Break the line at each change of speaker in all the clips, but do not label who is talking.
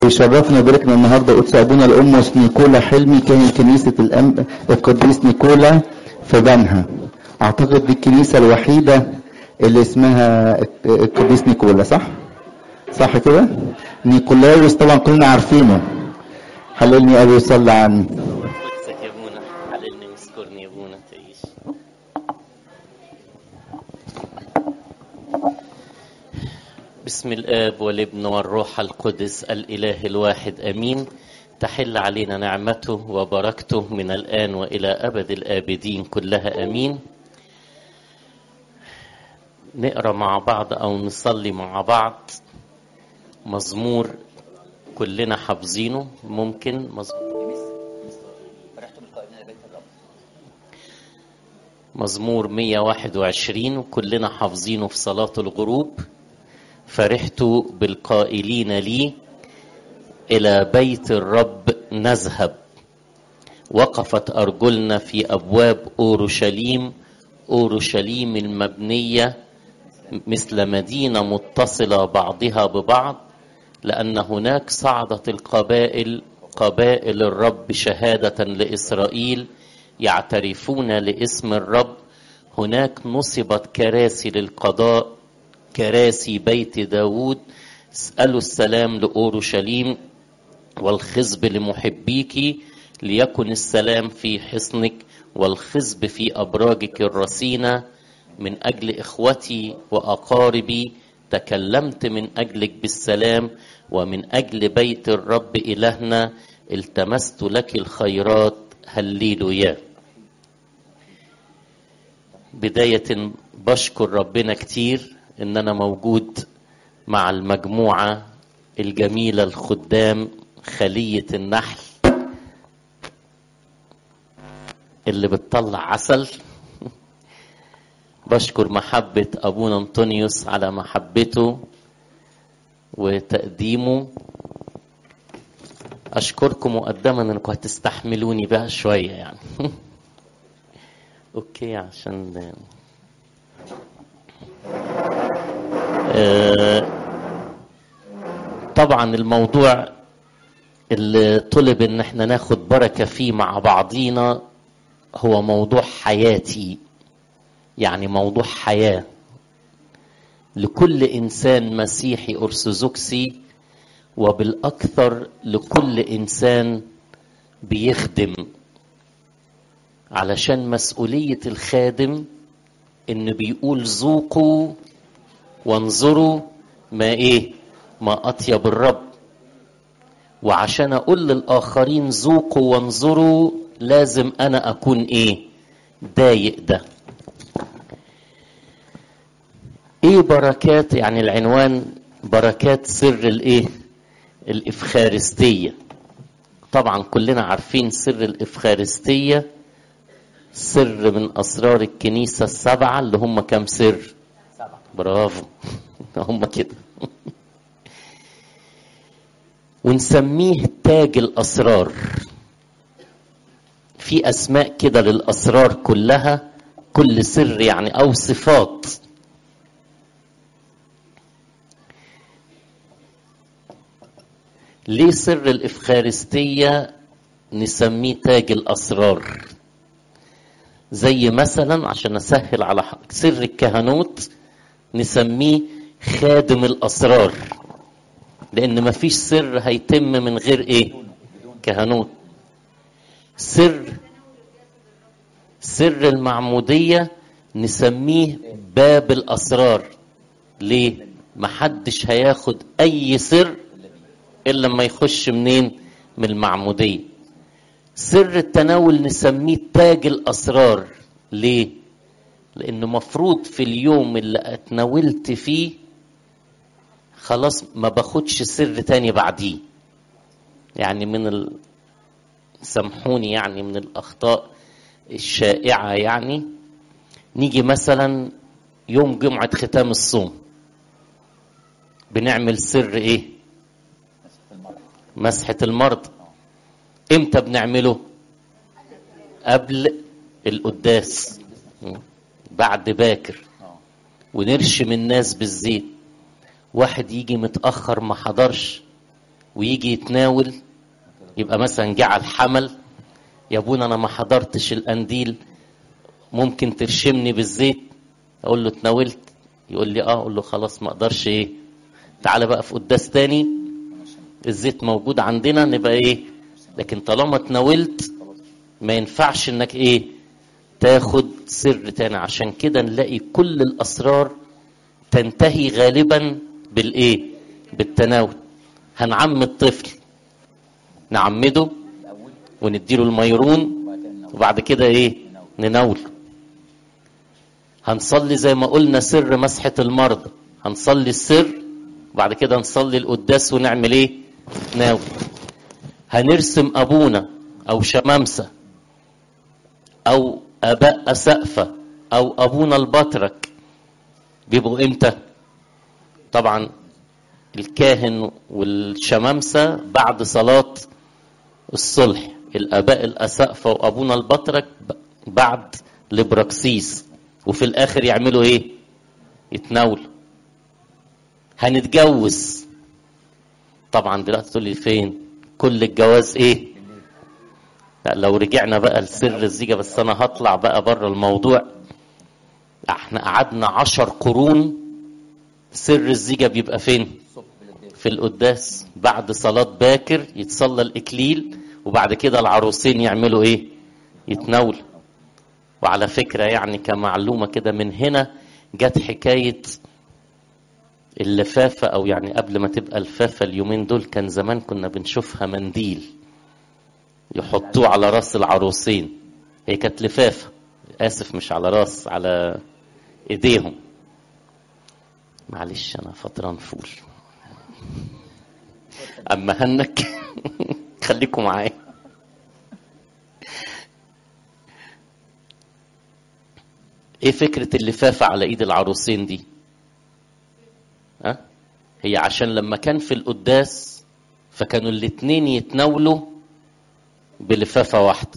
يشرفنا ويباركنا النهارده قدس ابونا الامس نيكولا حلمي كاهن كنيسه الأم... القديس نيكولا في بنها اعتقد دي الكنيسه الوحيده اللي اسمها القديس نيكولا صح صح كده نيكولاوس طبعا كلنا عارفينه حللني ابي صلى عني
قدسك يا ابونا حللني واذكرني يا ابونا تعيش بسم الاب والابن والروح القدس الاله الواحد امين تحل علينا نعمته وبركته من الان والى ابد الابدين كلها امين نقرا مع بعض او نصلي مع بعض مزمور كلنا حافظينه ممكن مزمور مزمور 121 وكلنا حافظينه في صلاة الغروب فرحت بالقائلين لي إلى بيت الرب نذهب وقفت أرجلنا في أبواب أورشليم أورشليم المبنية مثل مدينة متصلة بعضها ببعض لأن هناك صعدت القبائل قبائل الرب شهادة لإسرائيل يعترفون لاسم الرب هناك نصبت كراسي للقضاء كراسي بيت داود اسألوا السلام لأورشليم والخزب لمحبيك ليكن السلام في حصنك والخزب في أبراجك الرصينة من أجل إخوتي وأقاربي تكلمت من أجلك بالسلام ومن أجل بيت الرب إلهنا التمست لك الخيرات هللويا بداية بشكر ربنا كتير ان انا موجود مع المجموعة الجميلة الخدام خلية النحل اللي بتطلع عسل بشكر محبة ابونا انطونيوس على محبته وتقديمه اشكركم مقدما انكم هتستحملوني بقى شوية يعني اوكي عشان آه طبعا الموضوع اللي طلب ان احنا ناخد بركة فيه مع بعضينا هو موضوع حياتي يعني موضوع حياة لكل انسان مسيحي ارثوذكسي وبالاكثر لكل انسان بيخدم علشان مسؤولية الخادم إن بيقول ذوقوا وانظروا ما إيه ما أطيب الرب وعشان أقول للآخرين ذوقوا وانظروا لازم أنا أكون إيه ضايق ده إيه بركات يعني العنوان بركات سر الإيه الإفخارستية طبعا كلنا عارفين سر الإفخارستية سر من اسرار الكنيسه السبعه اللي هم كام سر سبعه برافو هم كده ونسميه تاج الاسرار في اسماء كده للاسرار كلها كل سر يعني او صفات ليه سر الافخارستيه نسميه تاج الاسرار زي مثلا عشان اسهل على سر الكهنوت نسميه خادم الاسرار لان مفيش سر هيتم من غير ايه كهنوت سر سر المعموديه نسميه باب الاسرار ليه محدش هياخد اي سر الا لما يخش منين من المعموديه سر التناول نسميه تاج الاسرار ليه لانه مفروض في اليوم اللي اتناولت فيه خلاص ما باخدش سر تاني بعديه يعني من ال... سامحوني يعني من الاخطاء الشائعه يعني نيجي مثلا يوم جمعه ختام الصوم بنعمل سر ايه مسحه المرضى امتى بنعمله قبل القداس بعد باكر ونرشم الناس بالزيت واحد يجي متأخر ما حضرش ويجي يتناول يبقى مثلا جه على الحمل يا ابونا انا ما حضرتش القنديل ممكن ترشمني بالزيت اقول له اتناولت يقول لي اه اقول له خلاص ما اقدرش ايه تعالى بقى في قداس تاني الزيت موجود عندنا نبقى ايه لكن طالما اتناولت ما ينفعش انك ايه تاخد سر تاني عشان كده نلاقي كل الاسرار تنتهي غالبا بالايه بالتناول هنعم الطفل نعمده ونديله الميرون وبعد كده ايه نناول هنصلي زي ما قلنا سر مسحة المرضى هنصلي السر وبعد كده نصلي القداس ونعمل ايه ناول هنرسم ابونا او شمامسة او اباء اسقفة او ابونا البطرك بيبقوا امتى طبعا الكاهن والشمامسة بعد صلاة الصلح الاباء الاسقفة وابونا البطرك بعد لبراكسيس وفي الاخر يعملوا ايه يتناولوا هنتجوز طبعا دلوقتي تقول لي فين كل الجواز ايه لا لو رجعنا بقى لسر الزيجة بس انا هطلع بقى بره الموضوع احنا قعدنا عشر قرون سر الزيجة بيبقى فين في القداس بعد صلاة باكر يتصلى الإكليل وبعد كده العروسين يعملوا إيه؟ يتناولوا وعلى فكرة يعني كمعلومة كده من هنا جت حكاية اللفافة أو يعني قبل ما تبقى الفافة اليومين دول كان زمان كنا بنشوفها منديل يحطوه على راس العروسين هي كانت لفافة آسف مش على راس على إيديهم معلش أنا فطران فول أما هنك خليكم معايا ايه فكرة اللفافة على ايد العروسين دي ها هي عشان لما كان في القداس فكانوا الاتنين يتناولوا بلفافة واحدة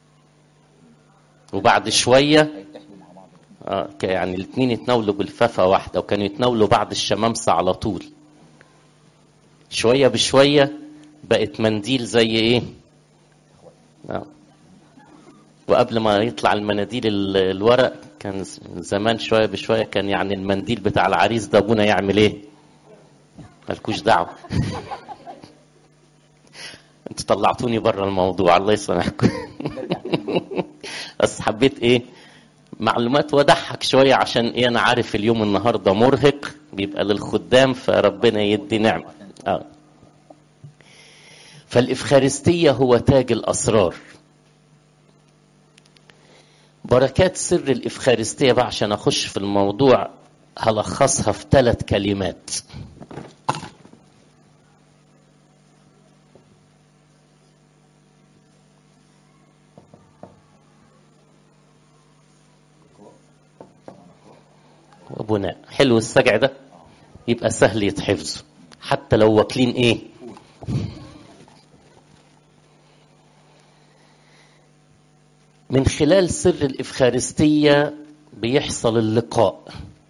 وبعد شوية آه يعني الاتنين يتناولوا بلفافة واحدة وكانوا يتناولوا بعد الشمامسة على طول شوية بشوية بقت منديل زي ايه آه. وقبل ما يطلع المناديل الورق كان زمان شويه بشويه كان يعني المنديل بتاع العريس ده ابونا يعمل ايه؟ مالكوش دعوه انتوا طلعتوني بره الموضوع الله يسامحكم بس حبيت ايه معلومات وضحك شويه عشان ايه انا عارف اليوم النهارده مرهق بيبقى للخدام فربنا يدي نعمه اه فالافخارستيه هو تاج الاسرار بركات سر الإفخارستية بقى عشان أخش في الموضوع هلخصها في ثلاث كلمات وبناء حلو السجع ده يبقى سهل يتحفظ حتى لو واكلين ايه من خلال سر الإفخارستية بيحصل اللقاء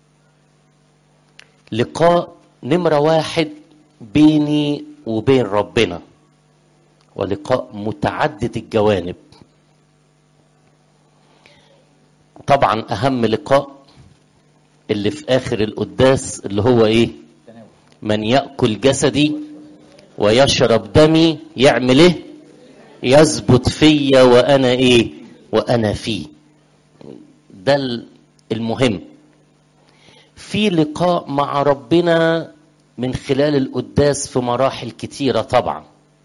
لقاء نمرة واحد بيني وبين ربنا ولقاء متعدد الجوانب طبعا أهم لقاء اللي في آخر القداس اللي هو إيه من يأكل جسدي ويشرب دمي يعمل إيه يثبت فيا وأنا إيه وانا فيه ده المهم في لقاء مع ربنا من خلال القداس في مراحل كتيرة طبعا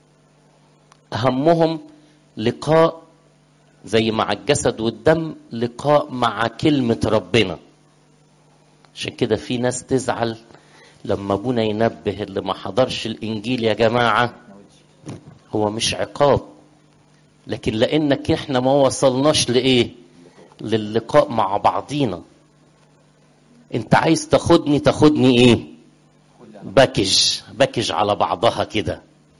أهمهم لقاء زي مع الجسد والدم لقاء مع كلمة ربنا عشان كده في ناس تزعل لما ابونا ينبه اللي ما حضرش الانجيل يا جماعه هو مش عقاب لكن لانك احنا ما وصلناش لايه للقاء مع بعضينا انت عايز تاخدني تاخدني ايه باكج باكج على بعضها كده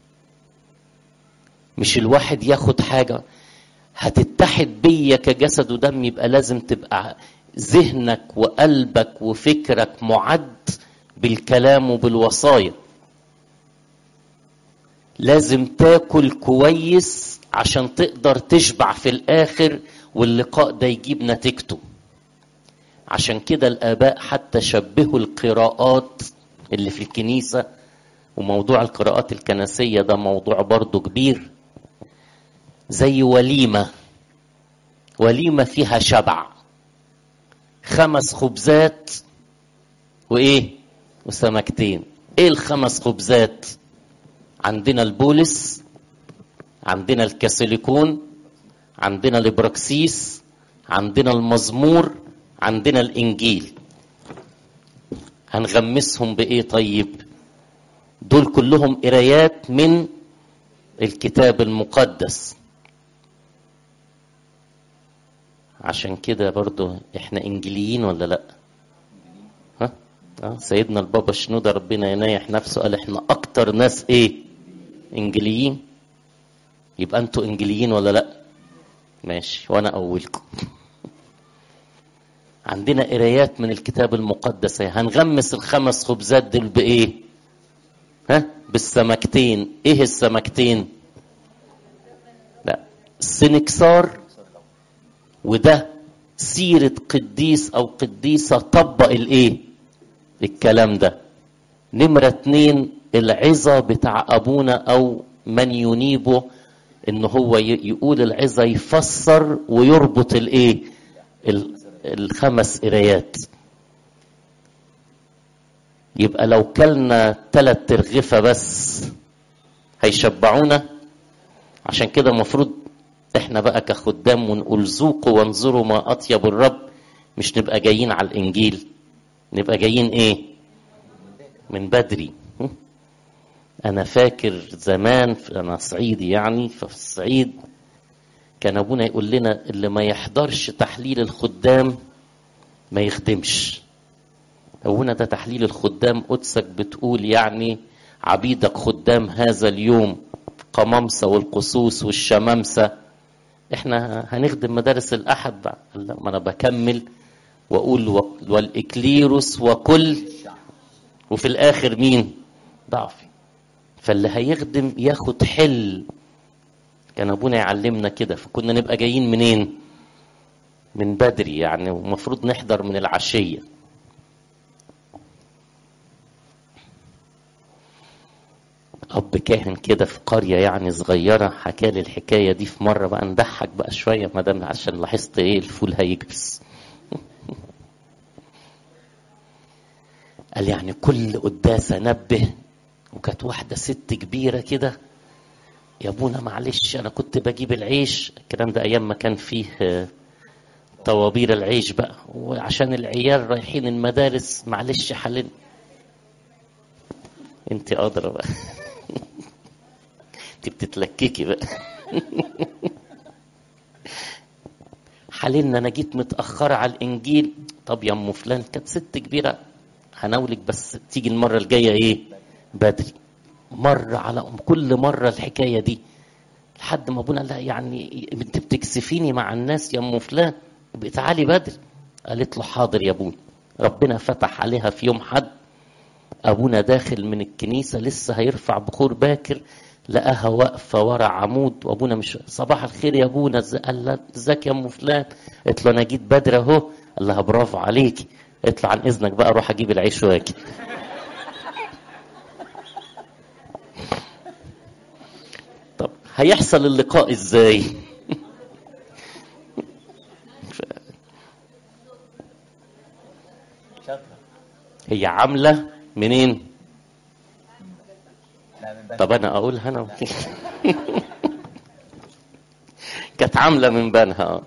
مش الواحد ياخد حاجة هتتحد بيا كجسد ودم يبقى لازم تبقى ذهنك وقلبك وفكرك معد بالكلام وبالوصايا لازم تاكل كويس عشان تقدر تشبع في الاخر واللقاء ده يجيب نتيجته عشان كده الاباء حتى شبهوا القراءات اللي في الكنيسه وموضوع القراءات الكنسيه ده موضوع برضه كبير زي وليمه وليمه فيها شبع خمس خبزات وايه وسمكتين ايه الخمس خبزات عندنا البولس عندنا الكاسيليكون عندنا الابراكسيس عندنا المزمور عندنا الانجيل هنغمسهم بايه طيب دول كلهم قرايات من الكتاب المقدس عشان كده برضو احنا انجيليين ولا لا ها اه سيدنا البابا شنودة ربنا ينايح نفسه قال احنا اكتر ناس ايه انجيليين يبقى انتوا انجيليين ولا لا ماشي وانا اولكم عندنا قرايات من الكتاب المقدس هنغمس الخمس خبزات دول بايه ها بالسمكتين ايه السمكتين لا السنكسار وده سيرة قديس أو قديسة طبق الإيه؟ الكلام ده. نمرة اتنين العظة بتاع أبونا أو من ينيبه إن هو يقول العظة يفسر ويربط الإيه؟ الخمس قرايات. يبقى لو كلنا تلات ترغفة بس هيشبعونا عشان كده المفروض احنا بقى كخدام ونقول ذوقوا وانظروا ما اطيب الرب مش نبقى جايين على الانجيل نبقى جايين ايه من بدري انا فاكر زمان انا صعيدي يعني ففي الصعيد كان ابونا يقول لنا اللي ما يحضرش تحليل الخدام ما يخدمش ابونا ده تحليل الخدام قدسك بتقول يعني عبيدك خدام هذا اليوم قمامسة والقصوص والشمامسة احنا هنخدم مدارس الاحد بقى لا ما انا بكمل واقول والاكليروس وكل وفي الاخر مين ضعفي فاللي هيخدم ياخد حل كان ابونا يعلمنا كده فكنا نبقى جايين منين من بدري يعني ومفروض نحضر من العشيه اب كاهن كده في قريه يعني صغيره حكى لي الحكايه دي في مره بقى نضحك بقى شويه ما دام عشان لاحظت ايه الفول هيكبس قال يعني كل قداسه نبه وكانت واحده ست كبيره كده يا ابونا معلش انا كنت بجيب العيش الكلام ده ايام ما كان فيه طوابير العيش بقى وعشان العيال رايحين المدارس معلش حلل انت قادره بقى انت بتتلككي بقى حللنا انا جيت متاخره على الانجيل طب يا ام فلان كانت ست كبيره هناولك بس تيجي المره الجايه ايه بدري مره على أم كل مره الحكايه دي لحد ما ابونا لا يعني انت بتكسفيني مع الناس يا ام فلان تعالي بدري قالت له حاضر يا ابوي ربنا فتح عليها في يوم حد ابونا داخل من الكنيسه لسه هيرفع بخور باكر لقاها واقفه ورا عمود وابونا مش صباح الخير يا ابونا قال لها ازيك يا ام فلان قلت له انا جيت بدري اهو قال لها برافو عليكي قلت له عن اذنك بقى اروح اجيب العيش واجي طب هيحصل اللقاء ازاي هي عامله منين طب انا اقولها انا كانت عامله من بنها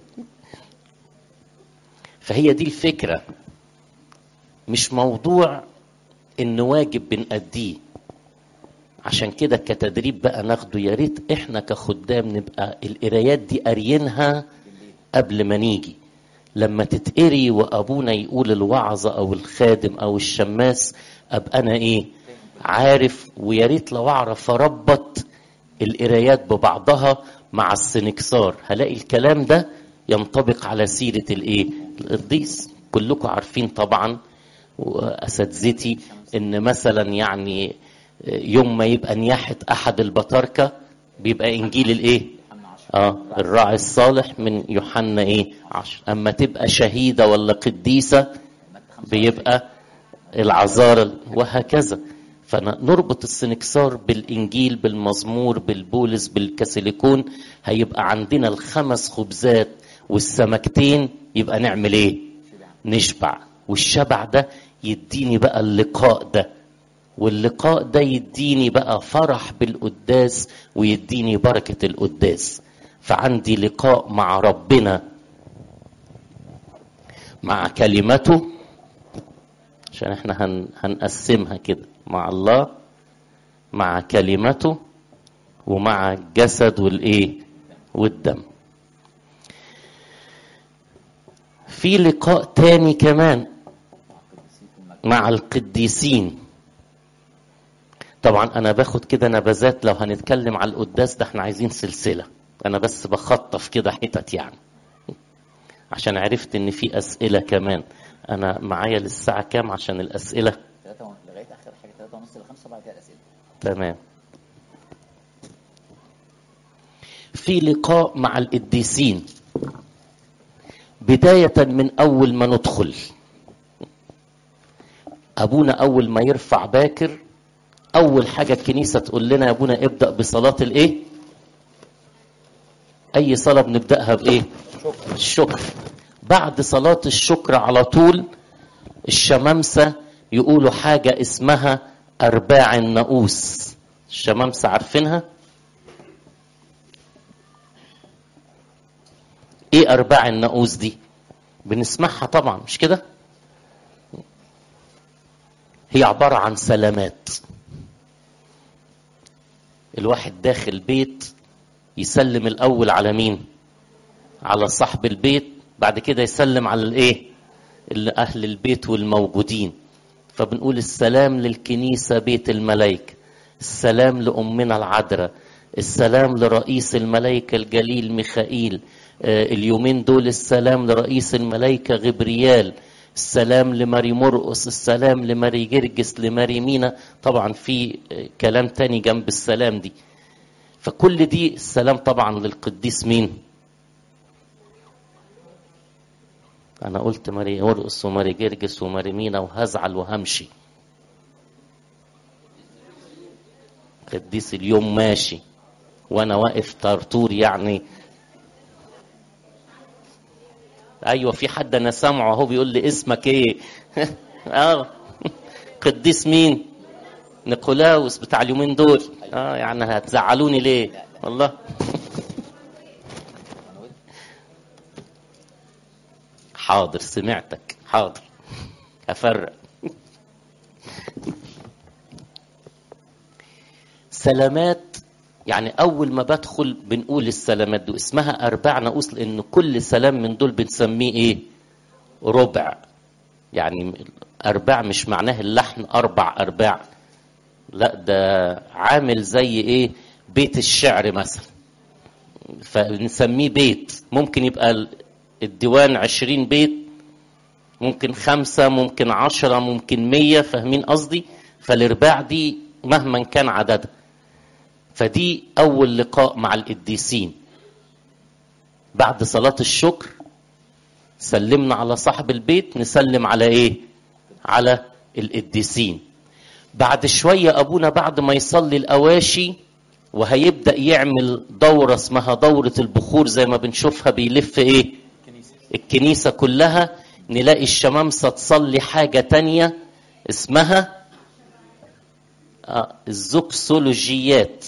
فهي دي الفكره مش موضوع ان واجب بنأديه عشان كده كتدريب بقى ناخده يا ريت احنا كخدام نبقى القرايات دي قاريينها قبل ما نيجي لما تتقري وابونا يقول الوعظه او الخادم او الشماس ابقى انا ايه عارف ويا ريت لو اعرف اربط القرايات ببعضها مع السنكسار هلاقي الكلام ده ينطبق على سيره الايه القديس كلكم عارفين طبعا واساتذتي ان مثلا يعني يوم ما يبقى نياحة أحد البطاركة بيبقى إنجيل الإيه؟ اه الراعي الصالح من يوحنا ايه عشر اما تبقى شهيدة ولا قديسة بيبقى العذارى وهكذا فنربط السنكسار بالانجيل بالمزمور بالبولس بالكاسيليكون هيبقى عندنا الخمس خبزات والسمكتين يبقى نعمل ايه نشبع والشبع ده يديني بقى اللقاء ده واللقاء ده يديني بقى فرح بالقداس ويديني بركة القداس فعندي لقاء مع ربنا مع كلمته عشان احنا هن هنقسمها كده مع الله مع كلمته ومع الجسد والايه والدم في لقاء تاني كمان مع القديسين طبعا انا باخد كده نبذات لو هنتكلم على القداس ده احنا عايزين سلسله انا بس بخطف كده حتت يعني عشان عرفت ان في اسئله كمان انا معايا للساعه كام عشان الاسئله
لغايه اخر حاجه 3 ونص ل 5 بعد كده الاسئله
تمام في لقاء مع القديسين بداية من أول ما ندخل أبونا أول ما يرفع باكر أول حاجة الكنيسة تقول لنا يا أبونا ابدأ بصلاة الإيه؟ أي صلاة بنبدأها بإيه؟ الشكر بعد صلاة الشكر على طول الشمامسة يقولوا حاجة اسمها أرباع النؤوس الشمامسة عارفينها؟ ايه ارباع النؤوس دي بنسمعها طبعا مش كده هي عبارة عن سلامات الواحد داخل بيت يسلم الاول على مين على صاحب البيت بعد كده يسلم على الايه اللي اهل البيت والموجودين فبنقول السلام للكنيسة بيت الملائكة السلام لأمنا العذراء السلام لرئيس الملائكة الجليل ميخائيل اليومين دول السلام لرئيس الملائكة غبريال السلام لماري مرقس السلام لماري جرجس لماري مينا طبعا في كلام تاني جنب السلام دي فكل دي السلام طبعا للقديس مين انا قلت ماري مرقس وماري جرجس وماري مينا وهزعل وهمشي قديس اليوم ماشي وانا واقف طرطور يعني ايوه في حد انا سامعه اهو بيقول لي اسمك ايه اه قديس مين نيقولاوس بتاع اليومين دول اه يعني هتزعلوني ليه والله حاضر سمعتك حاضر هفرق سلامات يعني اول ما بدخل بنقول السلامات دي اسمها ارباع نقوس لان كل سلام من دول بنسميه ايه ربع يعني ارباع مش معناه اللحن اربع ارباع لا ده عامل زي ايه بيت الشعر مثلا فبنسميه بيت ممكن يبقى الديوان عشرين بيت ممكن خمسة ممكن عشرة ممكن مية فاهمين قصدي فالارباع دي مهما كان عددها فدي أول لقاء مع القديسين بعد صلاة الشكر سلمنا على صاحب البيت نسلم على إيه؟ على القديسين بعد شوية أبونا بعد ما يصلي الأواشي وهيبدأ يعمل دورة اسمها دورة البخور زي ما بنشوفها بيلف إيه؟ الكنيسة كلها نلاقي الشمامسة تصلي حاجة تانية اسمها آه الزوكسولوجيات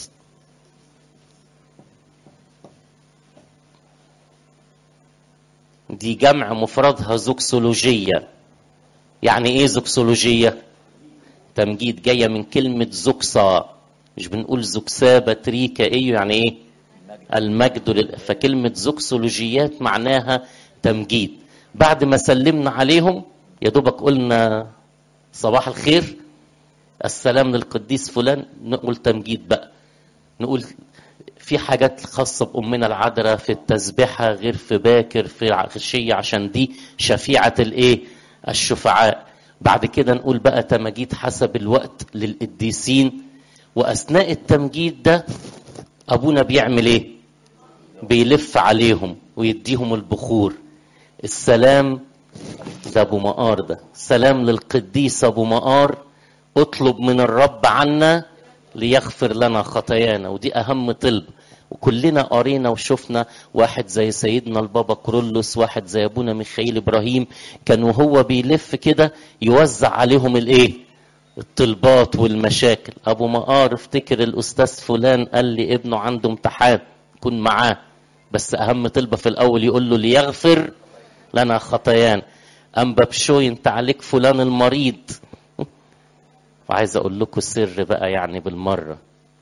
دي جمع مفردها زوكسولوجية يعني ايه زوكسولوجية تمجيد جاية من كلمة زوكسا مش بنقول زوكسا باتريكا ايه يعني ايه المجد لل... فكلمة زوكسولوجيات معناها تمجيد بعد ما سلمنا عليهم يا دوبك قلنا صباح الخير السلام للقديس فلان نقول تمجيد بقى نقول في حاجات خاصة بأمنا العذراء في التسبحة غير في باكر في عشية عشان دي شفيعة الإيه؟ الشفعاء بعد كده نقول بقى تماجيد حسب الوقت للقديسين واثناء التمجيد ده ابونا بيعمل ايه بيلف عليهم ويديهم البخور السلام ده ابو مقار ده سلام للقديس ابو مقار اطلب من الرب عنا ليغفر لنا خطايانا ودي اهم طلب وكلنا قرينا وشفنا واحد زي سيدنا البابا كرولوس واحد زي ابونا ميخائيل ابراهيم كان وهو بيلف كده يوزع عليهم الايه الطلبات والمشاكل ابو مقار افتكر الاستاذ فلان قال لي ابنه عنده امتحان كن معاه بس اهم طلبه في الاول يقول له ليغفر لنا خطايانا ام ببشوي انت عليك فلان المريض وعايز اقول لكم سر بقى يعني بالمره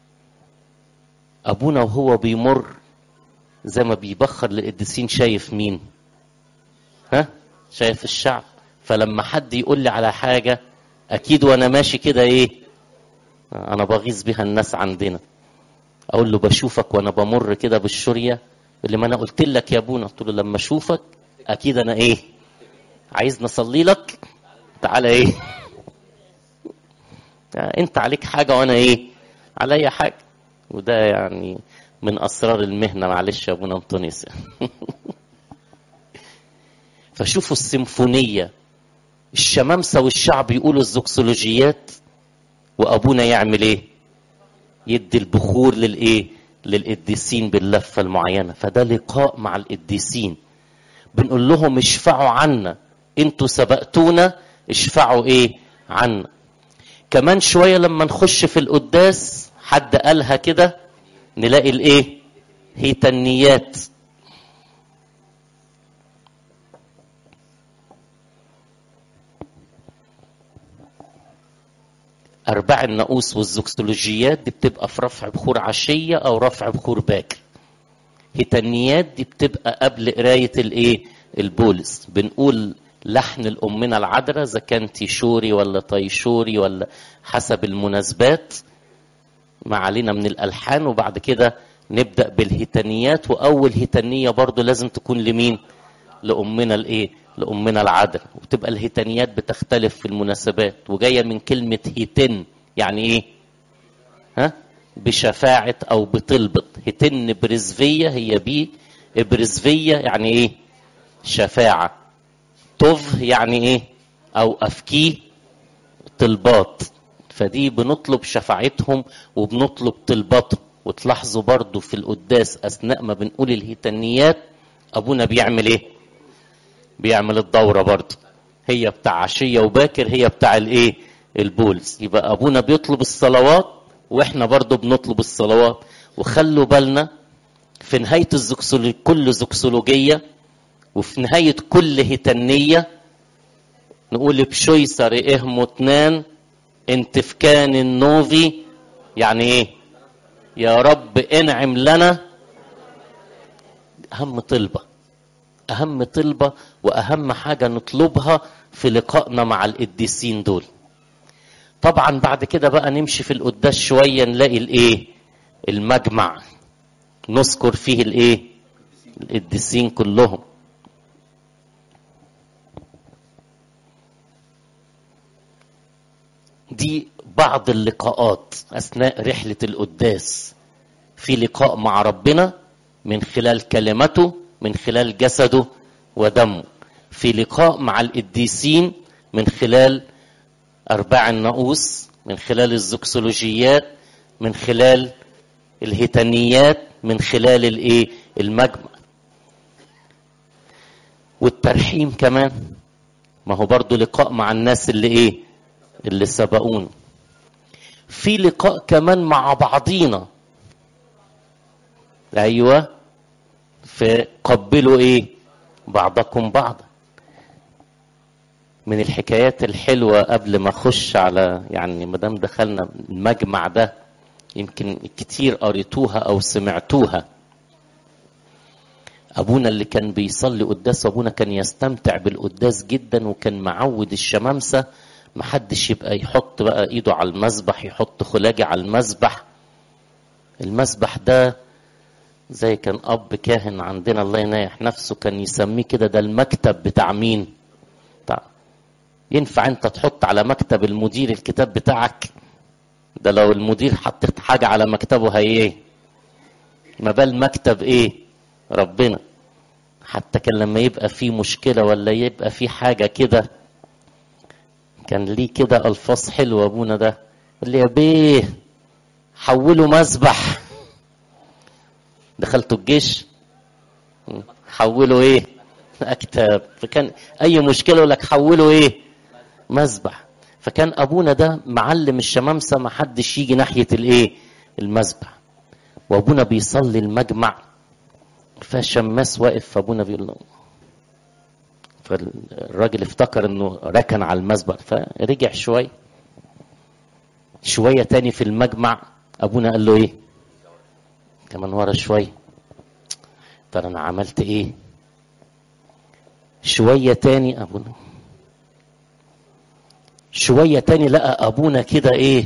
ابونا وهو بيمر زي ما بيبخر للقديسين شايف مين ها شايف الشعب فلما حد يقول لي على حاجه اكيد وانا ماشي كده ايه انا بغيظ بيها الناس عندنا اقول له بشوفك وانا بمر كده بالشوريه اللي ما انا قلت لك يا ابونا قلت له لما اشوفك اكيد انا ايه عايز نصلي لك تعالى ايه انت عليك حاجه وانا ايه عليا حاجه وده يعني من اسرار المهنه معلش يا ابونا انطونيوس فشوفوا السيمفونيه الشمامسه والشعب يقولوا الزوكسولوجيات وابونا يعمل ايه يدي البخور للايه للقديسين باللفه المعينه فده لقاء مع القديسين بنقول لهم اشفعوا عنا انتوا سبقتونا اشفعوا ايه عنا كمان شويه لما نخش في القداس حد قالها كده نلاقي الايه هيتنيات أرباع النقوس والزوكسولوجيات دي بتبقى في رفع بخور عشية أو رفع بخور باكر هتنيات دي بتبقى قبل قراية الإيه البولس بنقول لحن الأمنا العذراء إذا كان تيشوري ولا طيشوري ولا حسب المناسبات ما علينا من الألحان وبعد كده نبدأ بالهتنيات وأول هتنية برضو لازم تكون لمين لأمنا الإيه لأمنا العذراء وتبقى الهتنيات بتختلف في المناسبات وجاية من كلمة هتن يعني إيه ها بشفاعة أو بطلبة هتن برزفية هي بي برزفية يعني إيه شفاعة طف يعني إيه أو أفكيه طلبات فدي بنطلب شفاعتهم وبنطلب طلباتهم وتلاحظوا برضو في القداس أثناء ما بنقول الهتنيات أبونا بيعمل إيه بيعمل الدورة برضه هي بتاع عشية وباكر هي بتاع الايه البولس يبقى ابونا بيطلب الصلوات واحنا برضه بنطلب الصلوات وخلوا بالنا في نهاية الزكسولوجية كل زكسولوجية وفي نهاية كل هتنية نقول بشويسر ايه متنان انت في كان النوفي يعني ايه يا رب انعم لنا اهم طلبه اهم طلبه واهم حاجه نطلبها في لقائنا مع القديسين دول طبعا بعد كده بقى نمشي في القداس شويه نلاقي الايه المجمع نذكر فيه الايه القديسين كلهم دي بعض اللقاءات اثناء رحله القداس في لقاء مع ربنا من خلال كلمته من خلال جسده ودمه في لقاء مع القديسين من خلال أرباع النقوس من خلال الزكسولوجيات من خلال الهتنيات من خلال الايه المجمع والترحيم كمان ما هو برضو لقاء مع الناس اللي ايه اللي سبقونا في لقاء كمان مع بعضينا ايوه فقبلوا ايه بعضكم بعضا من الحكايات الحلوة قبل ما اخش على يعني ما دام دخلنا المجمع ده يمكن كتير قريتوها او سمعتوها ابونا اللي كان بيصلي قداس ابونا كان يستمتع بالقداس جدا وكان معود الشمامسه محدش يبقى يحط بقى ايده على المسبح يحط خلاجي على المسبح المسبح ده زي كان اب كاهن عندنا الله ينايح نفسه كان يسميه كده ده المكتب بتاع مين بتاع ينفع انت تحط على مكتب المدير الكتاب بتاعك ده لو المدير حطت حاجة على مكتبه هي ايه ما بال مكتب ايه ربنا حتى كان لما يبقى في مشكلة ولا يبقى في حاجة كده كان ليه كده ألفاظ حلوة أبونا ده قال لي يا بيه حولوا مسبح دخلتوا الجيش حولوا ايه اكتاب فكان اي مشكله يقول لك حولوا ايه مسبح فكان ابونا ده معلم الشمامسه ما حدش يجي ناحيه الايه المسبح وابونا بيصلي المجمع فشماس واقف فابونا بيقول له فالراجل افتكر انه ركن على المسبح فرجع شويه شويه تاني في المجمع ابونا قال له ايه كمان ورا شويه ترى انا عملت ايه شويه تاني ابونا شويه تاني لقى ابونا كده ايه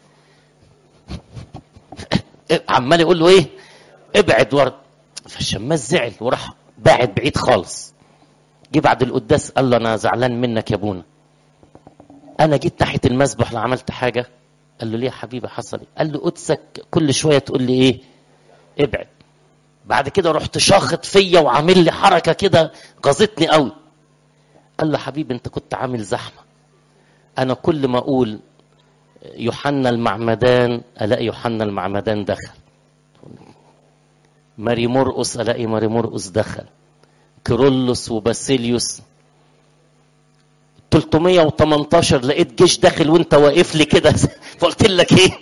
عمال يقول له ايه ابعد ورا فالشماس زعل وراح باعد بعيد خالص جه بعد القداس قال له انا زعلان منك يا ابونا انا جيت ناحيه المسبح لا عملت حاجه قال له ليه يا حبيبي حصل إيه؟ قال له قدسك كل شويه تقول لي ايه ابعد بعد كده رحت شاخط فيا وعامل لي حركه كده غاظتني قوي قال له حبيبي انت كنت عامل زحمه انا كل ما اقول يوحنا المعمدان الاقي يوحنا المعمدان دخل ماري مرقس الاقي ماري مرقس دخل كيرلس وباسيليوس 318 لقيت جيش داخل وانت واقف لي كده فقلت لك ايه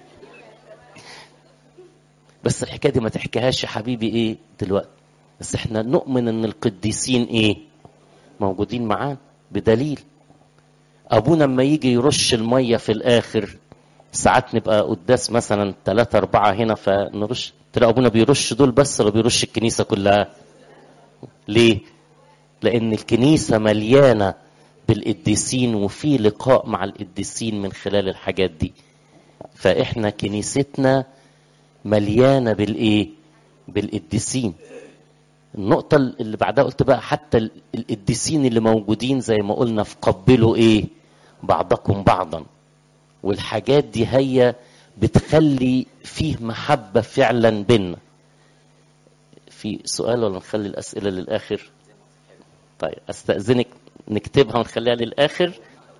بس الحكايه دي ما تحكيهاش يا حبيبي ايه دلوقتي بس احنا نؤمن ان القديسين ايه موجودين معانا بدليل ابونا لما يجي يرش الميه في الاخر ساعات نبقى قداس مثلا ثلاثة أربعة هنا فنرش تلاقي أبونا بيرش دول بس ولا بيرش الكنيسة كلها ليه؟ لأن الكنيسة مليانة بالقديسين وفي لقاء مع القديسين من خلال الحاجات دي فإحنا كنيستنا مليانة بالإيه؟ بالقديسين النقطة اللي بعدها قلت بقى حتى القديسين اللي موجودين زي ما قلنا في قبلوا ايه بعضكم بعضا والحاجات دي هي بتخلي فيه محبة فعلا بينا في سؤال ولا نخلي الأسئلة للآخر طيب أستأذنك نكتبها ونخليها للآخر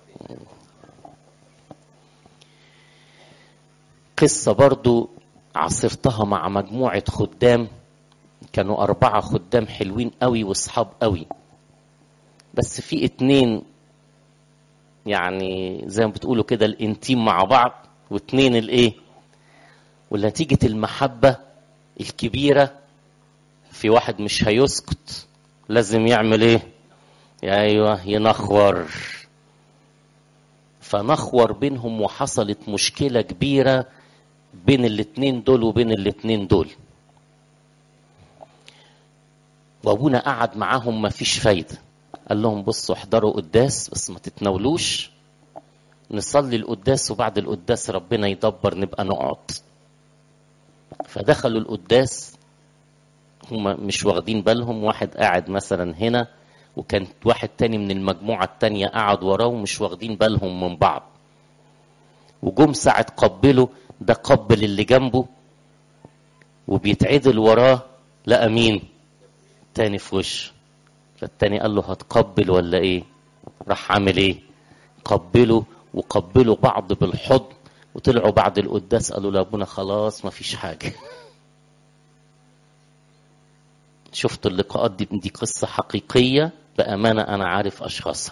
قصة برضو عاصرتها مع مجموعة خدام كانوا أربعة خدام حلوين قوي وصحاب قوي بس في اتنين يعني زي ما بتقولوا كده الانتيم مع بعض واتنين الايه ونتيجة المحبة الكبيرة في واحد مش هيسكت لازم يعمل ايه ايوه ينخور فنخور بينهم وحصلت مشكلة كبيرة بين الاتنين دول وبين الاتنين دول وابونا قعد معاهم ما فيش فايده قال لهم بصوا احضروا قداس بس ما تتناولوش نصلي القداس وبعد القداس ربنا يدبر نبقى نقعد فدخلوا القداس هما مش واخدين بالهم واحد قاعد مثلا هنا وكان واحد تاني من المجموعة التانية قعد وراه ومش واخدين بالهم من بعض وجم ساعة قبله ده قبل اللي جنبه وبيتعدل وراه لقى مين تاني في وشه فالتاني قال له هتقبل ولا ايه راح عامل ايه قبلوا وقبلوا بعض بالحضن وطلعوا بعد القداس قالوا لابونا خلاص ما فيش حاجة شفت اللقاءات دي دي قصة حقيقية بأمانة أنا عارف أشخاصها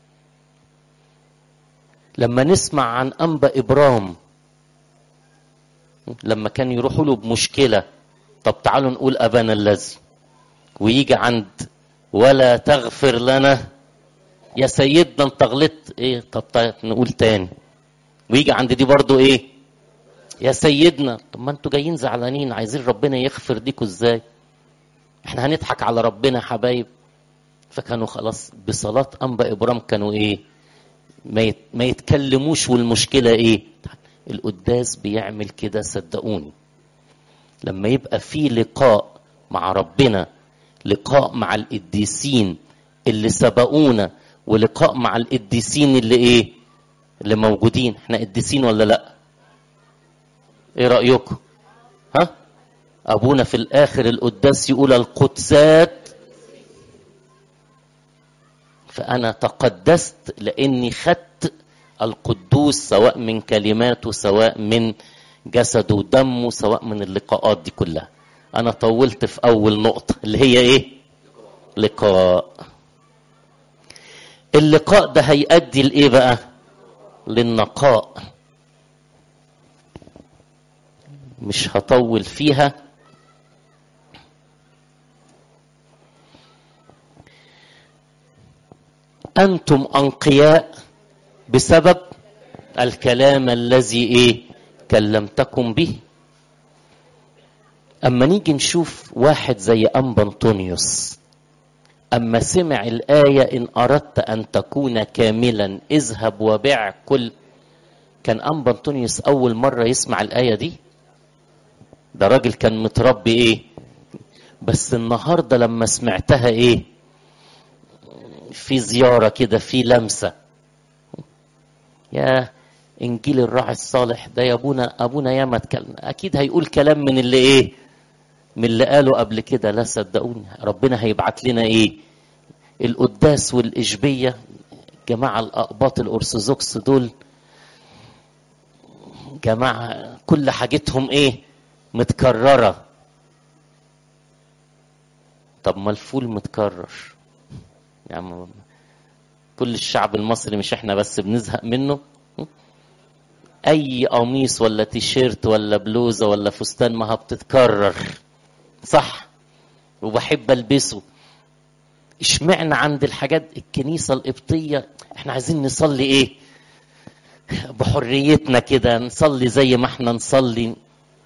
لما نسمع عن أنبا إبرام لما كان يروحوا له بمشكلة طب تعالوا نقول أبانا الذي ويجي عند ولا تغفر لنا يا سيدنا انت غلطت ايه طب طيب نقول تاني ويجي عند دي برضو ايه يا سيدنا طب ما انتوا جايين زعلانين عايزين ربنا يغفر ديكوا ازاي احنا هنضحك على ربنا يا حبايب فكانوا خلاص بصلاة أنبا إبرام كانوا إيه ما, يت... ما يتكلموش والمشكلة إيه القداس بيعمل كده صدقوني لما يبقى في لقاء مع ربنا لقاء مع القديسين اللي سبقونا ولقاء مع القديسين اللي ايه اللي موجودين احنا قديسين ولا لا ايه رايكم ها ابونا في الاخر القداس يقول القدسات فانا تقدست لاني خدت القدوس سواء من كلماته سواء من جسده ودمه سواء من اللقاءات دي كلها انا طولت في اول نقطه اللي هي ايه لقاء اللقاء ده هيؤدي لايه بقى للنقاء مش هطول فيها انتم انقياء بسبب الكلام الذي ايه كلمتكم به اما نيجي نشوف واحد زي انبا انطونيوس اما سمع الايه ان اردت ان تكون كاملا اذهب وبيع كل كان انبا انطونيوس اول مره يسمع الايه دي ده راجل كان متربي ايه بس النهارده لما سمعتها ايه في زياره كده في لمسه يا انجيل الراعي الصالح ده يا ابونا ابونا ياما اتكلم اكيد هيقول كلام من اللي ايه من اللي قاله قبل كده لا صدقوني ربنا هيبعت لنا ايه القداس والاشبيه جماعه الاقباط الارثوذكس دول جماعه كل حاجتهم ايه متكرره طب ما الفول متكرر يعني كل الشعب المصري مش احنا بس بنزهق منه اي قميص ولا تيشيرت ولا بلوزه ولا فستان ما بتتكرر صح وبحب البسه اشمعنى عند الحاجات الكنيسه القبطيه احنا عايزين نصلي ايه بحريتنا كده نصلي زي ما احنا نصلي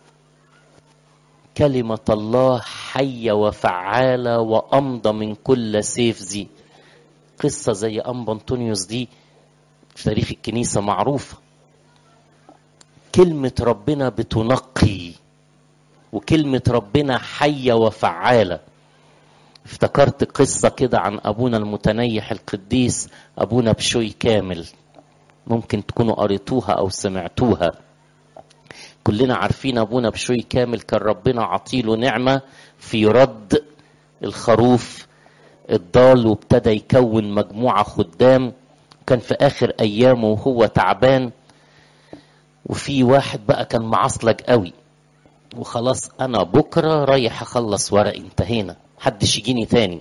كلمة الله حية وفعالة وأمضى من كل سيف ذي قصة زي أنبا أنطونيوس دي في تاريخ الكنيسة معروفة كلمة ربنا بتنقي وكلمة ربنا حية وفعالة افتكرت قصة كده عن أبونا المتنيح القديس أبونا بشوي كامل ممكن تكونوا قريتوها أو سمعتوها كلنا عارفين أبونا بشوي كامل كان ربنا عطيله نعمة في رد الخروف الضال وابتدى يكون مجموعة خدام كان في آخر أيامه وهو تعبان وفي واحد بقى كان معصلج قوي وخلاص أنا بكرة رايح أخلص ورقي انتهينا محدش يجيني تاني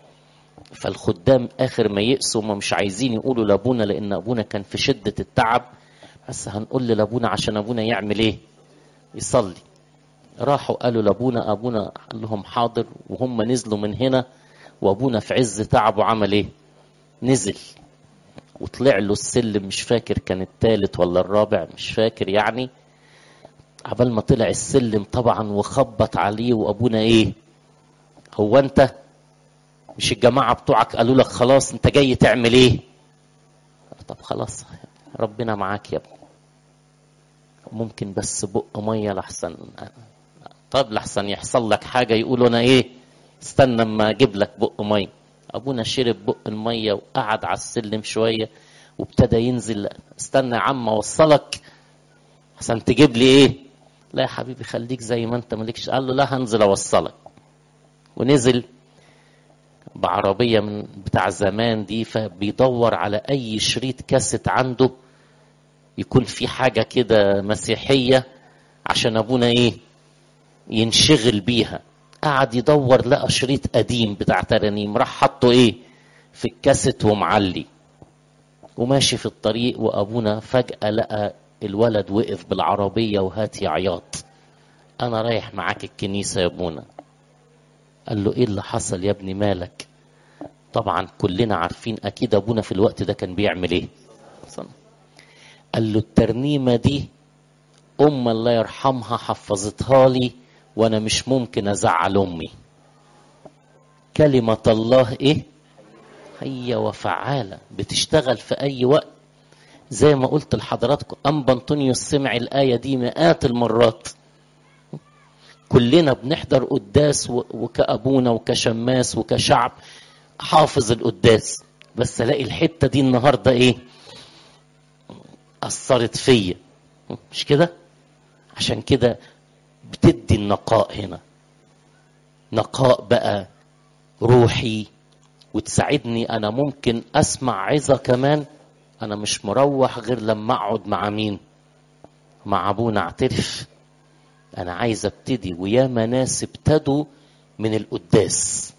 فالخدام آخر ما يأسوا ما مش عايزين يقولوا لأبونا لأن أبونا كان في شدة التعب بس هنقول لأبونا عشان أبونا يعمل إيه يصلي راحوا قالوا لأبونا أبونا قال لهم حاضر وهم نزلوا من هنا وابونا في عز تعبه عمل ايه نزل وطلع له السلم مش فاكر كان التالت ولا الرابع مش فاكر يعني عبال ما طلع السلم طبعا وخبط عليه وابونا ايه هو انت مش الجماعة بتوعك قالوا لك خلاص انت جاي تعمل ايه طب خلاص ربنا معاك يا ابني ممكن بس بق مية لحسن طب لحسن يحصل لك حاجة يقولوا انا ايه استنى اما اجيب لك بق ميه ابونا شرب بق الميه وقعد على السلم شويه وابتدى ينزل استنى يا عم اوصلك عشان تجيب لي ايه لا يا حبيبي خليك زي ما انت مالكش قال له لا هنزل اوصلك ونزل بعربية من بتاع زمان دي فبيدور على أي شريط كاسيت عنده يكون في حاجة كده مسيحية عشان أبونا إيه ينشغل بيها قعد يدور لقى شريط قديم بتاع ترانيم راح حطه ايه في الكاسيت ومعلي وماشي في الطريق وابونا فجأة لقى الولد وقف بالعربية وهات عياط انا رايح معاك الكنيسة يا ابونا قال له ايه اللي حصل يا ابني مالك طبعا كلنا عارفين اكيد ابونا في الوقت ده كان بيعمل ايه قال له الترنيمة دي ام الله يرحمها حفظتها لي وانا مش ممكن ازعل امي كلمة الله ايه هي وفعالة بتشتغل في اي وقت زي ما قلت لحضراتكم انبا انطونيوس سمع الايه دي مئات المرات كلنا بنحضر قداس وكابونا وكشماس وكشعب حافظ القداس بس الاقي الحته دي النهارده ايه اثرت فيا مش كده عشان كده بتدي النقاء هنا نقاء بقى روحي وتساعدني انا ممكن اسمع عظه كمان انا مش مروح غير لما اقعد مع مين مع ابونا اعترف انا عايز ابتدي وياما ناس ابتدوا من القداس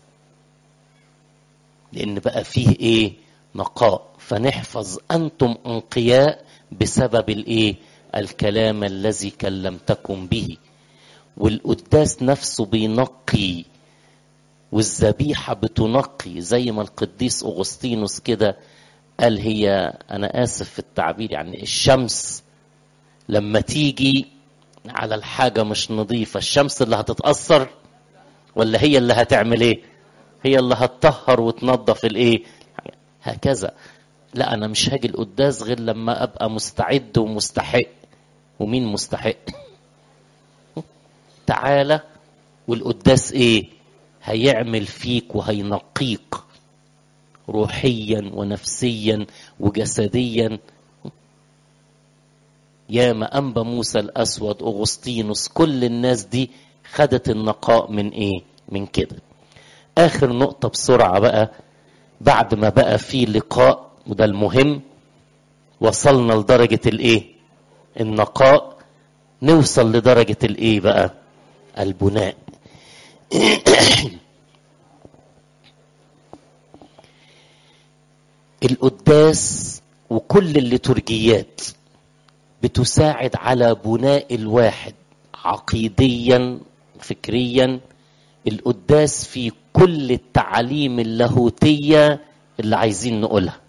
لان بقى فيه ايه نقاء فنحفظ انتم انقياء بسبب الايه الكلام الذي كلمتكم به والقداس نفسه بينقي والذبيحة بتنقي زي ما القديس أغسطينوس كده قال هي أنا آسف في التعبير يعني الشمس لما تيجي على الحاجة مش نظيفة الشمس اللي هتتأثر ولا هي اللي هتعمل ايه هي اللي هتطهر وتنظف الايه هكذا لا انا مش هاجي القداس غير لما ابقى مستعد ومستحق ومين مستحق تعالى والقداس ايه هيعمل فيك وهينقيك روحيا ونفسيا وجسديا ياما أنبا موسى الأسود أغسطينوس كل الناس دي خدت النقاء من إيه؟ من كده آخر نقطة بسرعة بقى بعد ما بقى في لقاء وده المهم وصلنا لدرجة الإيه؟ النقاء نوصل لدرجة الإيه بقى؟ البناء القداس وكل الليتورجيات بتساعد على بناء الواحد عقيديا فكريا القداس في كل التعاليم اللاهوتية اللي عايزين نقولها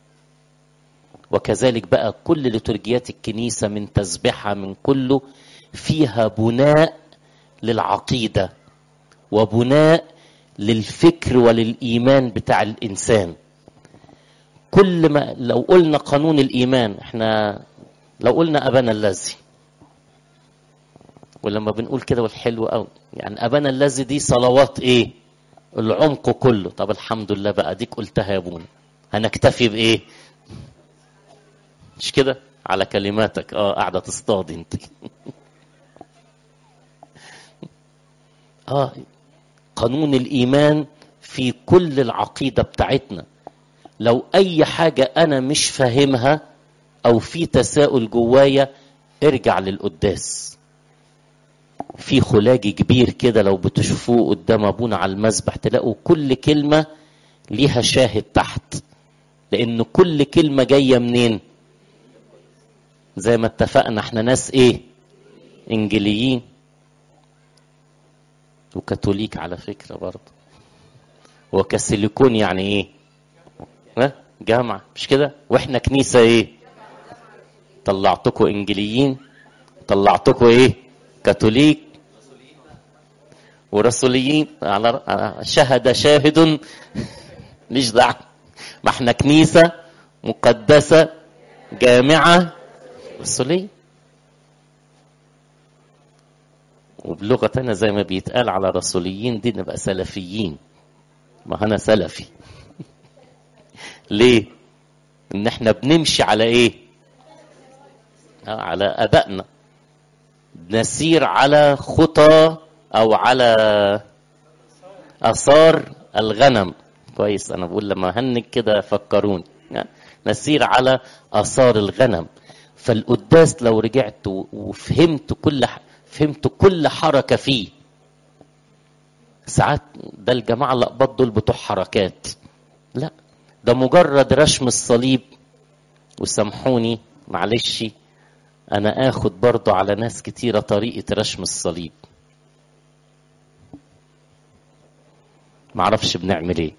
وكذلك بقى كل لترجيات الكنيسة من تسبحة من كله فيها بناء للعقيدة وبناء للفكر وللإيمان بتاع الإنسان كل ما لو قلنا قانون الإيمان احنا لو قلنا أبانا الذي ولما بنقول كده والحلو قوي يعني أبانا الذي دي صلوات إيه العمق كله طب الحمد لله بقى ديك قلتها يا ابونا هنكتفي بإيه مش كده على كلماتك اه قاعدة تصطاد انت اه قانون الإيمان في كل العقيدة بتاعتنا لو أي حاجة أنا مش فاهمها أو في تساؤل جوايا ارجع للقداس في خلاجي كبير كده لو بتشوفوه قدام ابونا على المسبح تلاقوا كل كلمة ليها شاهد تحت لأن كل كلمة جاية منين زي ما اتفقنا احنا ناس ايه انجليين وكاثوليك على فكرة برضه وكاسيليكون يعني ايه ها جامعة مش كده واحنا كنيسة ايه طلعتكم انجليين طلعتكم ايه كاثوليك ورسوليين على شهد شاهد مش دعوه ما احنا كنيسه مقدسه جامعه رسوليه وبلغتنا زي ما بيتقال على رسوليين دي نبقى سلفيين ما انا سلفي ليه ان احنا بنمشي على ايه على ابائنا نسير على خطى او على اثار الغنم كويس انا بقول لما هنك كده فكروني نسير على اثار الغنم فالقداس لو رجعت وفهمت كل فهمت كل حركه فيه ساعات ده الجماعه اللقباط دول بتوع حركات لا ده مجرد رشم الصليب وسامحوني معلش انا اخد برضو على ناس كتيره طريقه رشم الصليب معرفش بنعمل ايه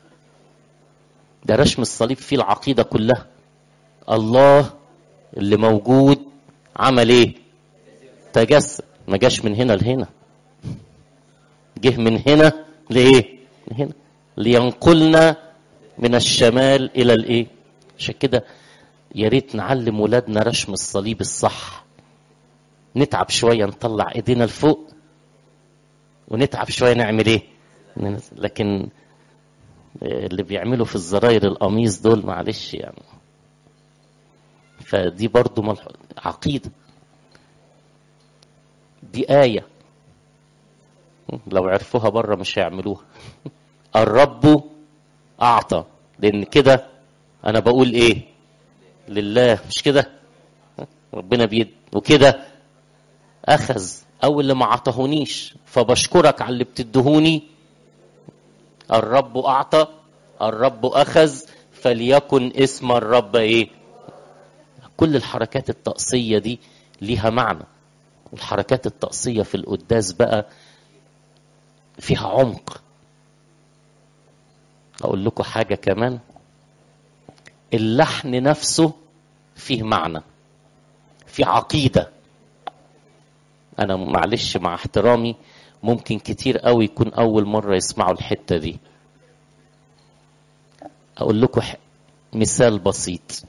ده رشم الصليب فيه العقيده كلها الله اللي موجود عمل ايه تجسد ما جاش من هنا لهنا جه من هنا لايه لهنا لينقلنا من الشمال الى الايه عشان كده يا ريت نعلم ولادنا رشم الصليب الصح نتعب شويه نطلع ايدينا لفوق ونتعب شويه نعمل ايه لكن اللي بيعملوا في الزراير القميص دول معلش يعني فدي برضو ملح... عقيده دي آية لو عرفوها بره مش هيعملوها الرب أعطى لأن كده أنا بقول إيه لله مش كده ربنا بيد وكده أخذ أو اللي ما عطاهونيش فبشكرك على اللي بتدهوني الرب أعطى الرب أخذ فليكن اسم الرب إيه كل الحركات الطقسية دي ليها معنى الحركات الطقسية في القداس بقى فيها عمق أقول لكم حاجة كمان اللحن نفسه فيه معنى في عقيدة أنا معلش مع احترامي ممكن كتير قوي يكون أول مرة يسمعوا الحتة دي أقول لكم مثال بسيط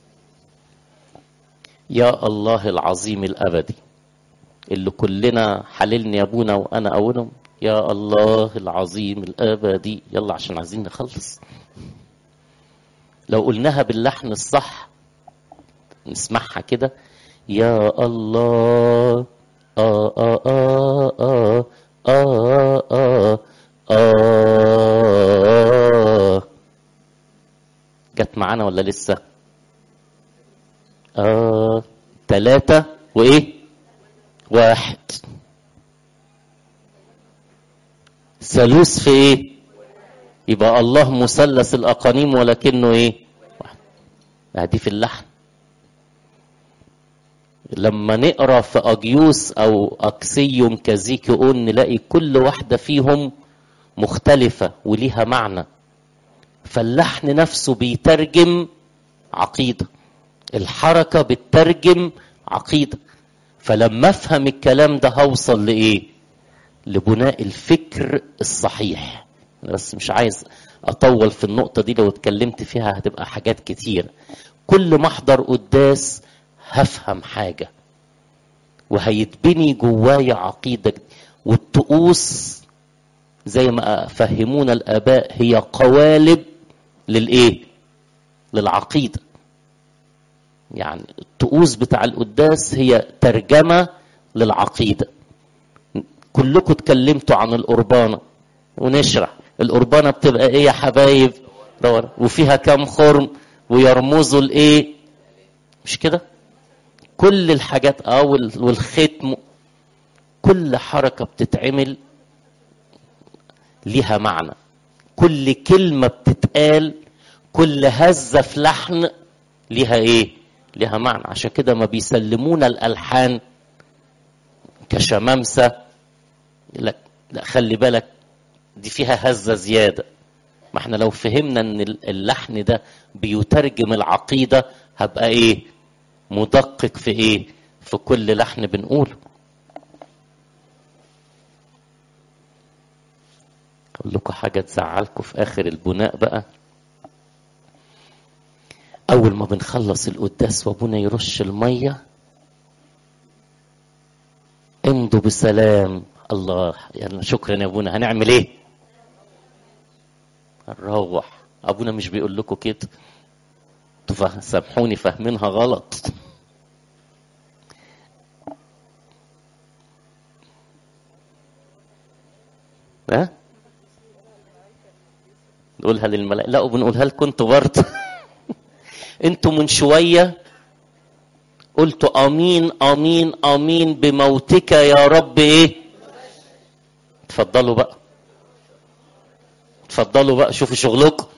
يا الله العظيم الأبدي اللي كلنا حللني يا ابونا وانا اولهم يا الله العظيم الابدي يلا عشان عايزين نخلص لو قلناها باللحن الصح نسمعها كده يا الله آه آه آه آه آه آه آه جت معانا ولا لسه؟ آه تلاتة وإيه؟ واحد ثالوث في ايه يبقى الله مثلث الاقانيم ولكنه ايه واحد دي في اللحن لما نقرا في اجيوس او اكسيوم كازيكيون نلاقي كل واحده فيهم مختلفه وليها معنى فاللحن نفسه بيترجم عقيده الحركه بتترجم عقيده فلما افهم الكلام ده هوصل لايه لبناء الفكر الصحيح أنا بس مش عايز اطول في النقطه دي لو اتكلمت فيها هتبقى حاجات كتير كل ما احضر قداس هفهم حاجه وهيتبني جوايا عقيده والطقوس زي ما فهمونا الاباء هي قوالب للايه للعقيده يعني الطقوس بتاع القداس هي ترجمة للعقيدة كلكم اتكلمتوا عن القربانة ونشرح القربانة بتبقى ايه يا حبايب دور وفيها كام خرم ويرمزوا لايه مش كده كل الحاجات اه والختم كل حركة بتتعمل ليها معنى كل كلمة بتتقال كل هزة في لحن ليها ايه ليها معنى عشان كده ما بيسلمونا الالحان كشمامسه لك لا خلي بالك دي فيها هزه زياده ما احنا لو فهمنا ان اللحن ده بيترجم العقيده هبقى ايه مدقق في ايه في كل لحن بنقوله اقول لكم حاجه تزعلكم في اخر البناء بقى أول ما بنخلص القداس وأبونا يرش المية امضوا بسلام الله يعني شكرا يا أبونا هنعمل إيه؟ هنروح أبونا مش بيقول لكم كده سامحوني فاهمينها غلط ها؟ نقولها للملائكة لا وبنقولها لكم انتوا برضه انتوا من شويه قلتوا امين امين امين بموتك يا رب ايه اتفضلوا بقى اتفضلوا بقى شوفوا شغلكم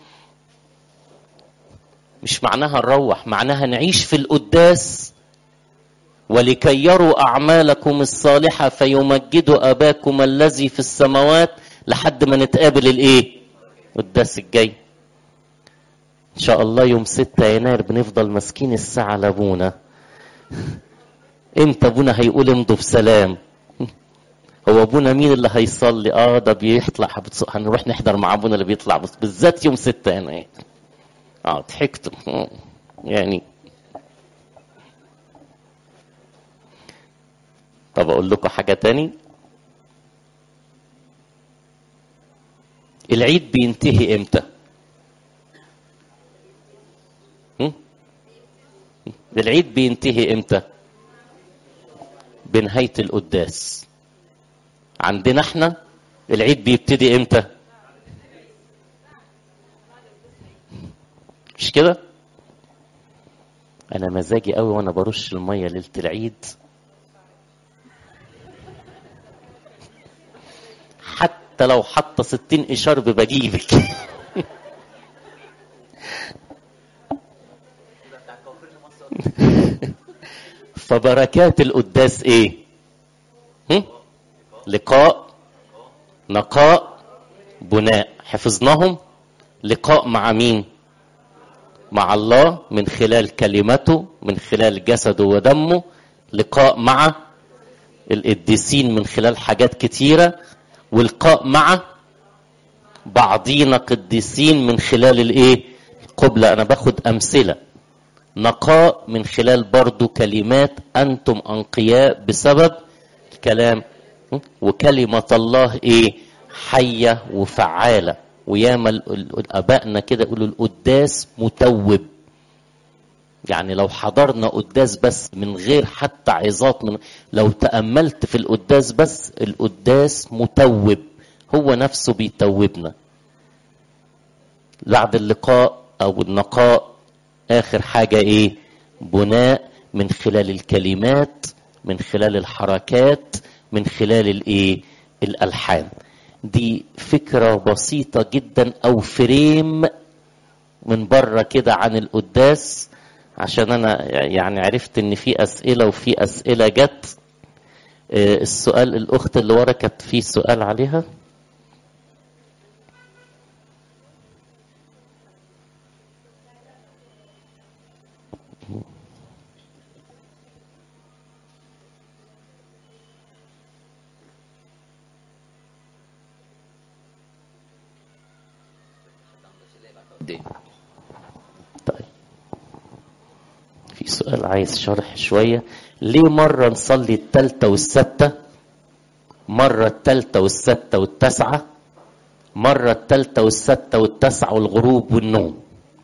مش معناها نروح معناها نعيش في القداس ولكي يروا اعمالكم الصالحه فيمجدوا اباكم الذي في السماوات لحد ما نتقابل الايه القداس الجاي ان شاء الله يوم 6 يناير بنفضل ماسكين الساعه لابونا امتى ابونا هيقول امضوا بسلام هو ابونا مين اللي هيصلي اه ده بيطلع هنروح نحضر مع ابونا اللي بيطلع بس بالذات يوم 6 يناير اه ضحكت يعني طب اقول لكم حاجه تاني العيد بينتهي امتى العيد بينتهي امتى بنهاية القداس عندنا احنا العيد بيبتدي امتى مش كده انا مزاجي قوي وانا برش الميه ليله العيد حتى لو حاطه ستين اشارب بجيبك فبركات القداس ايه هم؟ لقاء نقاء بناء حفظناهم لقاء مع مين مع الله من خلال كلمته من خلال جسده ودمه لقاء مع القديسين من خلال حاجات كتيرة ولقاء مع بعضينا قديسين من خلال الايه القبلة انا باخد امثلة نقاء من خلال برضو كلمات انتم انقياء بسبب الكلام وكلمة الله ايه حية وفعالة وياما ال- ال- ابائنا كده يقولوا القداس متوب يعني لو حضرنا قداس بس من غير حتى عظات من لو تأملت في القداس بس القداس متوب هو نفسه بيتوبنا بعد اللقاء او النقاء اخر حاجة ايه بناء من خلال الكلمات من خلال الحركات من خلال الايه الالحان دي فكرة بسيطة جدا او فريم من بره كده عن القداس عشان انا يعني عرفت ان في اسئله وفي اسئله جت آه، السؤال الاخت اللي ورا كانت في سؤال عليها طيب في سؤال عايز شرح شوية ليه مرة نصلي التالتة والستة مرة التالتة والستة والتسعة مرة التالتة والستة والتسعة والغروب والنوم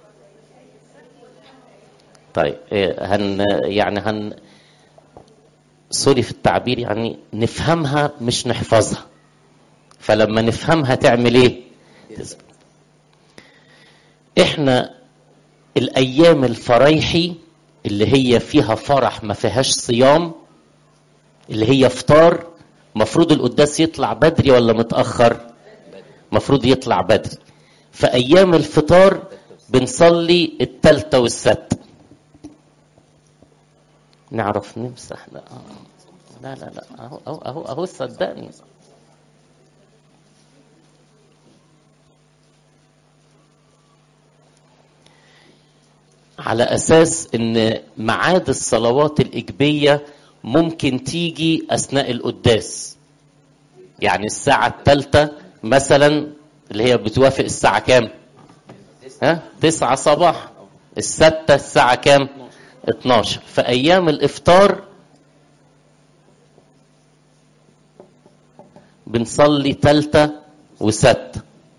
طيب إيه، هن يعني هن سوري في التعبير يعني نفهمها مش نحفظها فلما نفهمها تعمل ايه احنا الايام الفرايحي اللي هي فيها فرح ما فيهاش صيام اللي هي فطار مفروض القداس يطلع بدري ولا متاخر مفروض يطلع بدري فايام الفطار بنصلي التالتة والستة نعرف نمسح لا لا لا, لا. اهو اهو اهو اهو صدقني على اساس ان ميعاد الصلوات الاجبيه ممكن تيجي اثناء القداس يعني الساعه الثالثه مثلا اللي هي بتوافق الساعه كام ها تسعة صباح الستة الساعة كام 12 في أيام الإفطار بنصلي تالتة وستة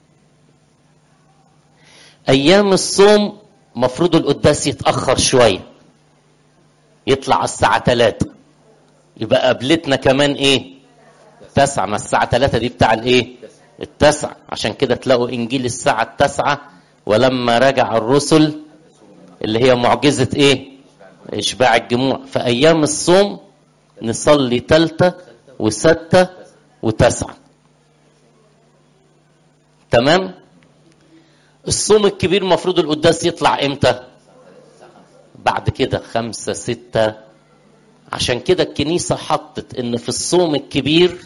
أيام الصوم مفروض القداس يتأخر شوية يطلع الساعة تلاتة يبقى قبلتنا كمان ايه تسعة ما الساعة تلاتة دي بتاع الايه التسعة عشان كده تلاقوا انجيل الساعة التسعة ولما رجع الرسل اللي هي معجزة ايه اشباع الجموع في ايام الصوم نصلي تالتة وستة وتسعة تمام الصوم الكبير المفروض القداس يطلع امتى بعد كده خمسة ستة عشان كده الكنيسة حطت ان في الصوم الكبير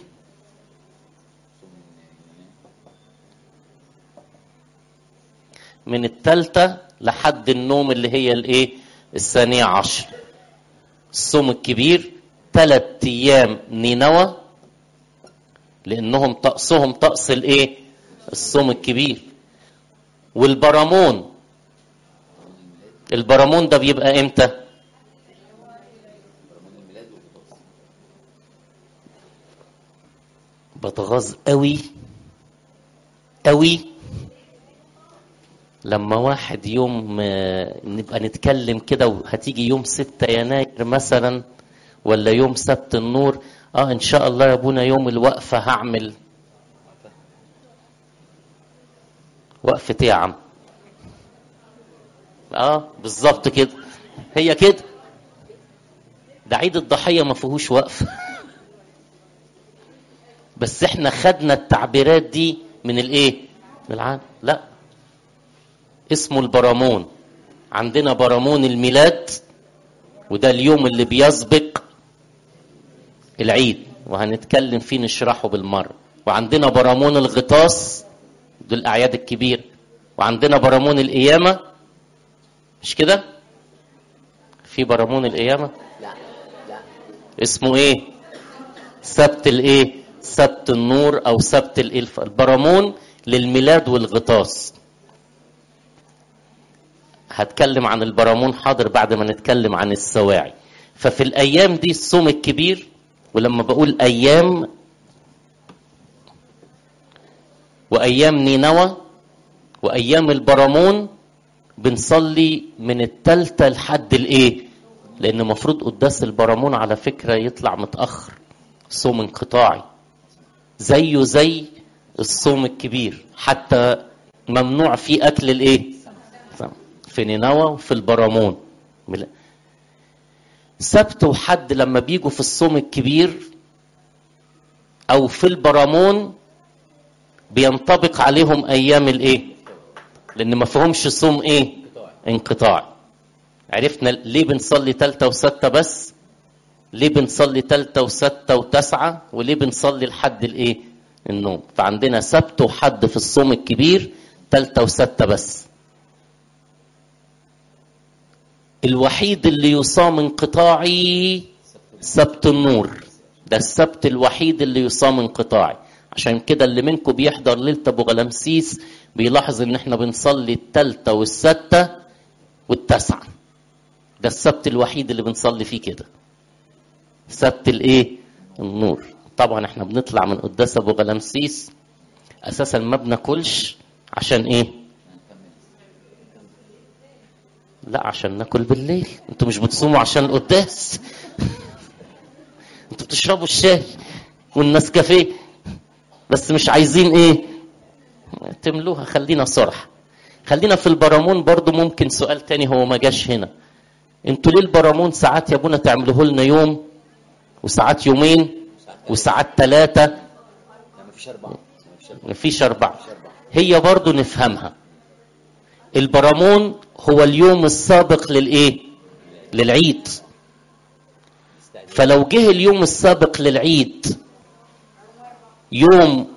من التالتة لحد النوم اللي هي الايه الثانية عشر الصوم الكبير ثلاث ايام نينوى لانهم طقسهم طقس الايه الصوم الكبير والبرامون البرامون ده بيبقى امتى بتغاظ قوي قوي لما واحد يوم آه، نبقى نتكلم كده وهتيجي يوم ستة يناير مثلا ولا يوم سبت النور اه ان شاء الله يا ابونا يوم الوقفه هعمل وقفه ايه يا عم اه بالظبط كده هي كده ده عيد الضحيه ما فيهوش وقفه بس احنا خدنا التعبيرات دي من الايه من العالم لا اسمه البرامون عندنا برامون الميلاد وده اليوم اللي بيسبق العيد وهنتكلم فيه نشرحه بالمره وعندنا برامون الغطاس دول الاعياد الكبيره وعندنا برامون القيامه مش كده في برامون القيامه
لا لا
اسمه ايه سبت الايه سبت النور او سبت الالف البرامون للميلاد والغطاس هتكلم عن البرامون حاضر بعد ما نتكلم عن السواعي ففي الايام دي الصوم الكبير ولما بقول ايام وايام نينوى وايام البرامون بنصلي من التالتة لحد الايه لان المفروض قداس البرامون على فكرة يطلع متأخر صوم انقطاعي زيه زي الصوم الكبير حتى ممنوع فيه اكل الايه في نينوى وفي البرامون مل- سبت وحد لما بيجوا في الصوم الكبير او في البرامون بينطبق عليهم ايام الايه لان ما فيهمش صوم ايه انقطاع عرفنا ليه بنصلي تالتة وستة بس ليه بنصلي تالتة وستة وتسعة وليه بنصلي لحد الايه النوم فعندنا سبت وحد في الصوم الكبير تالتة وستة بس الوحيد اللي يصام انقطاعي سبت النور ده السبت الوحيد اللي يصام انقطاعي عشان كده اللي منكم بيحضر ليلة ابو غلامسيس بيلاحظ ان احنا بنصلي التالتة والستة والتسعة ده السبت الوحيد اللي بنصلي فيه كده سبت الايه النور طبعا احنا بنطلع من قداس ابو غلامسيس اساسا ما بناكلش عشان ايه لا عشان ناكل بالليل انتوا مش بتصوموا عشان القداس انتوا بتشربوا الشاي والنسكافيه بس مش عايزين ايه تملوها خلينا صرح خلينا في البرامون برضو ممكن سؤال تاني هو ما جاش هنا انتوا ليه البرامون ساعات يا ابونا تعملوه لنا يوم وساعات يومين وساعات ثلاثة
لا مفيش أربعة مفيش أربعة
مفيش أربعة هي برضو نفهمها البرامون هو اليوم السابق للإيه للعيد فلو جه اليوم السابق للعيد يوم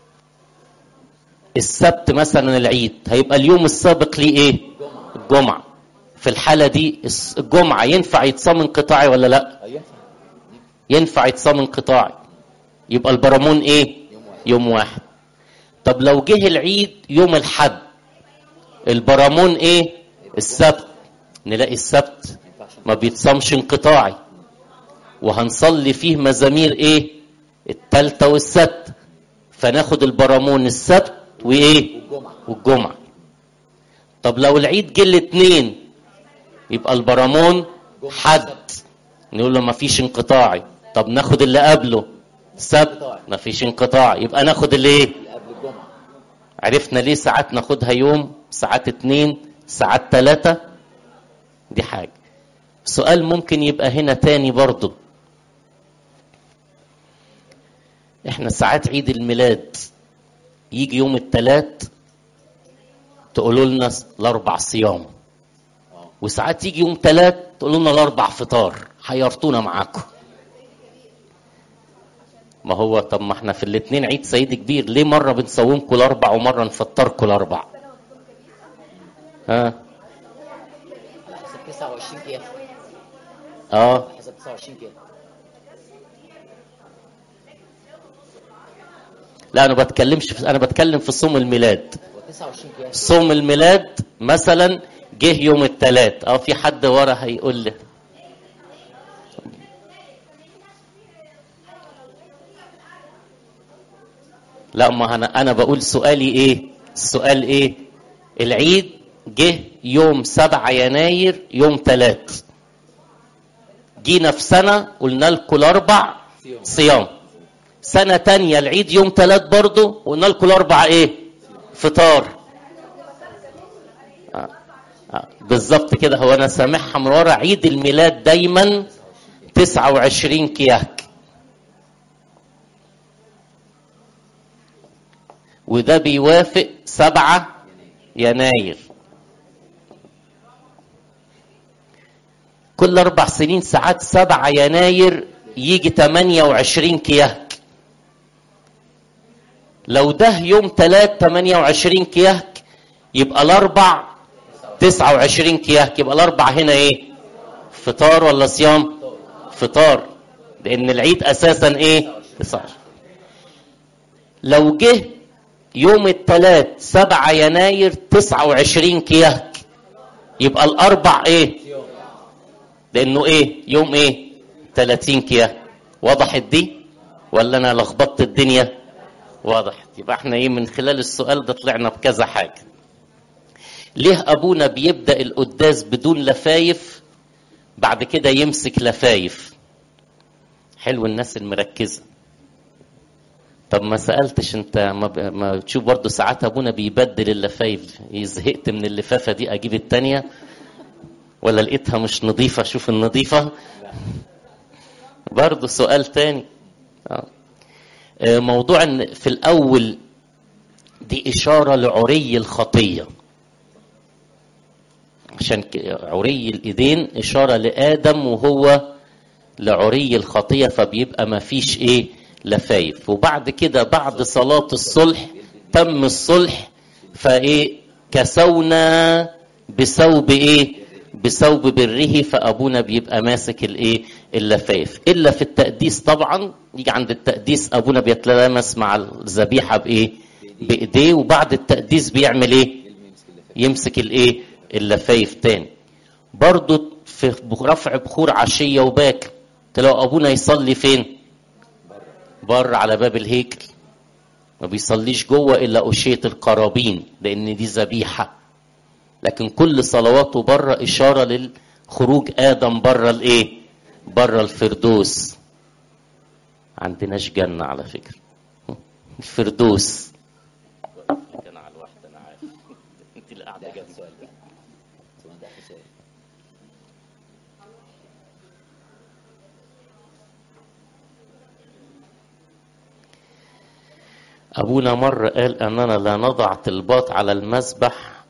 السبت مثلا العيد هيبقى اليوم السابق ليه ايه الجمعة في الحالة دي الس- الجمعة ينفع يتصام انقطاعي ولا لا
أيوة
ينفع يتصام انقطاعي يبقى البرامون ايه
يوم واحد
يوم واحد طب لو جه العيد يوم الحد البرامون ايه السبت نلاقي السبت
ما ينفعش
ما بيتصامش انقطاعي وهنصلي فيه مزامير ايه التالتة والست فناخد البرامون السبت وايه
والجمعة
والجمعة طب لو العيد جه الاثنين يبقى البرامون حد نقول له ما فيش انقطاعي طب ناخد اللي قبله سبت ما فيش انقطاع يبقى ناخد اللي ايه
اللي قبل الجمعة
عرفنا ليه ساعات ناخدها يوم ساعات اتنين ساعات تلاتة دي حاجة سؤال ممكن يبقى هنا تاني برضو احنا ساعات عيد الميلاد يجي يوم التلات تقولوا لنا الاربع صيام
اه
وساعات يجي يوم تلات تقولوا لنا الاربع فطار حيرتونا معاكم ما هو طب ما احنا في الاتنين عيد سيد كبير ليه مرة بنصومكم الاربع ومرة نفطركم الاربع ها
على حسب 29 كيلو
اه
على حسب 29 كيلو
لا انا بتكلمش في انا بتكلم في صوم الميلاد
هو 29 كيلو
صوم الميلاد مثلا جه يوم الثلاث اه في حد ورا هيقول لي لا ما انا انا بقول سؤالي ايه السؤال ايه العيد جه يوم 7 يناير يوم ثلاث جينا في سنة قلنا لكم الأربع صيام سنة تانية العيد يوم تلات برضه وقلنا لكم الأربع إيه؟ فطار آه. آه. بالظبط كده هو أنا سامعها من ورا عيد الميلاد دايما 29 كياك وده بيوافق سبعة يناير كل أربع سنين ساعات سبعة يناير يجي 28 كياك لو ده يوم تلات 28 كياك يبقى الأربع 29 كياك يبقى الأربع هنا إيه؟ فطار ولا صيام؟ فطار لأن العيد أساسا إيه؟ 19 لو جه يوم الثلاث 7 يناير 29 كياك يبقى الأربع إيه؟ لأنه إيه؟ يوم إيه؟ 30 كياك وضحت دي؟ ولا أنا لخبطت الدنيا؟ وضحت يبقى احنا ايه من خلال السؤال ده طلعنا بكذا حاجة ليه أبونا بيبدأ القداس بدون لفايف بعد كده يمسك لفايف حلو الناس المركزة طب ما سألتش انت ما, ب... ما تشوف برضه ساعات ابونا بيبدل اللفايف زهقت من اللفافة دي اجيب التانية ولا لقيتها مش نظيفة شوف النظيفة برضه سؤال تاني آه. موضوع ان في الاول دي اشاره لعري الخطيه عشان عري الايدين اشاره لادم وهو لعري الخطيه فبيبقى ما فيش ايه لفايف وبعد كده بعد صلاه الصلح تم الصلح فايه كسونا بثوب ايه بثوب بره فابونا بيبقى ماسك الايه اللفايف الا في التقديس طبعا يجي عند التقديس ابونا بيتلامس مع الذبيحه بايه بايديه وبعد التقديس بيعمل ايه يمسك الايه اللفايف تاني برضه في رفع بخور عشيه وباكر تلاقوا ابونا يصلي فين بره على باب الهيكل ما بيصليش جوه الا اشيه القرابين لان دي ذبيحه لكن كل صلواته بره اشاره للخروج ادم بره الايه بره الفردوس عندناش جنه على فكره الفردوس انا على الواحده انا عارف انت اللي قاعده جنبي أبونا مرة قال أننا لا نضع طلبات على المذبح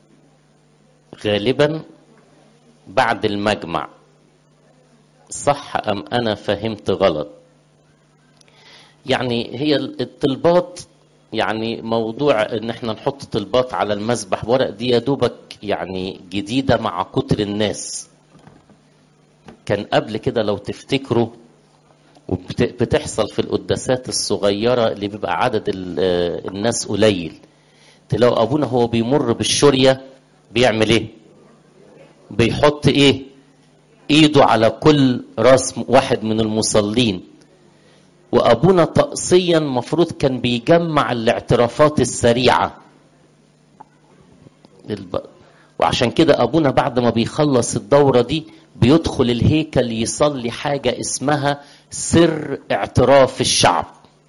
غالبا بعد المجمع صح أم أنا فهمت غلط يعني هي الطلبات يعني موضوع ان احنا نحط طلبات على المذبح ورق دي يا دوبك يعني جديدة مع كتر الناس كان قبل كده لو تفتكروا وبتحصل في القداسات الصغيرة اللي بيبقى عدد الناس قليل تلاقوا أبونا هو بيمر بالشورية بيعمل إيه؟ بيحط إيه؟ إيده على كل راس واحد من المصلين وأبونا طقسيا مفروض كان بيجمع الاعترافات السريعة وعشان كده أبونا بعد ما بيخلص الدورة دي بيدخل الهيكل يصلي حاجة اسمها سر اعتراف الشعب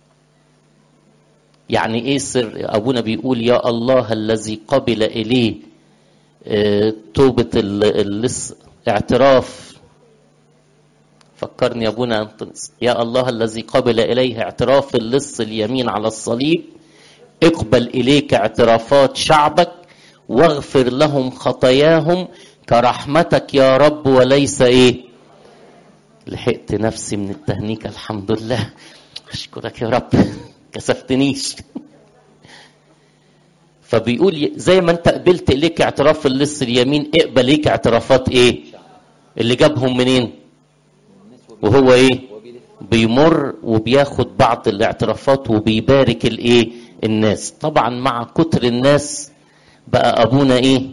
يعني ايه سر ابونا بيقول يا الله الذي قبل اليه اه توبة اللص اعتراف فكرني يا ابونا يا الله الذي قبل اليه اعتراف اللص اليمين على الصليب اقبل اليك اعترافات شعبك واغفر لهم خطاياهم كرحمتك يا رب وليس ايه لحقت نفسي من التهنيكه الحمد لله اشكرك يا رب كسفتنيش فبيقول زي ما انت قبلت اليك اعتراف اللص اليمين اقبل ليك اعترافات ايه اللي جابهم منين وهو ايه بيمر وبياخد بعض الاعترافات وبيبارك الايه الناس طبعا مع كتر الناس بقى ابونا ايه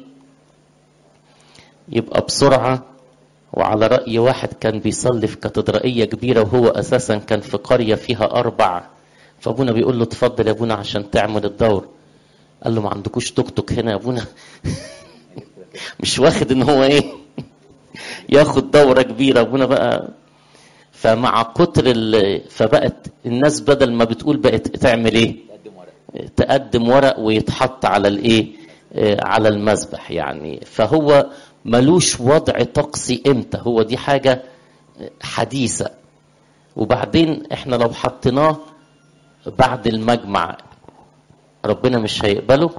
يبقى بسرعه وعلى رأي واحد كان بيصلي في كاتدرائية كبيرة وهو أساسا كان في قرية فيها أربع فأبونا بيقول له اتفضل يا أبونا عشان تعمل الدور قال له ما عندكوش توك توك هنا يا أبونا مش واخد إن هو إيه ياخد دورة كبيرة ابونا بقى فمع كتر ال... فبقت الناس بدل ما بتقول بقت تعمل ايه
تقدم ورق
تقدم ورق ويتحط على الايه آه، على المذبح يعني فهو ملوش وضع طقسي امتى هو دي حاجة حديثة وبعدين احنا لو حطيناه بعد المجمع ربنا مش هيقبله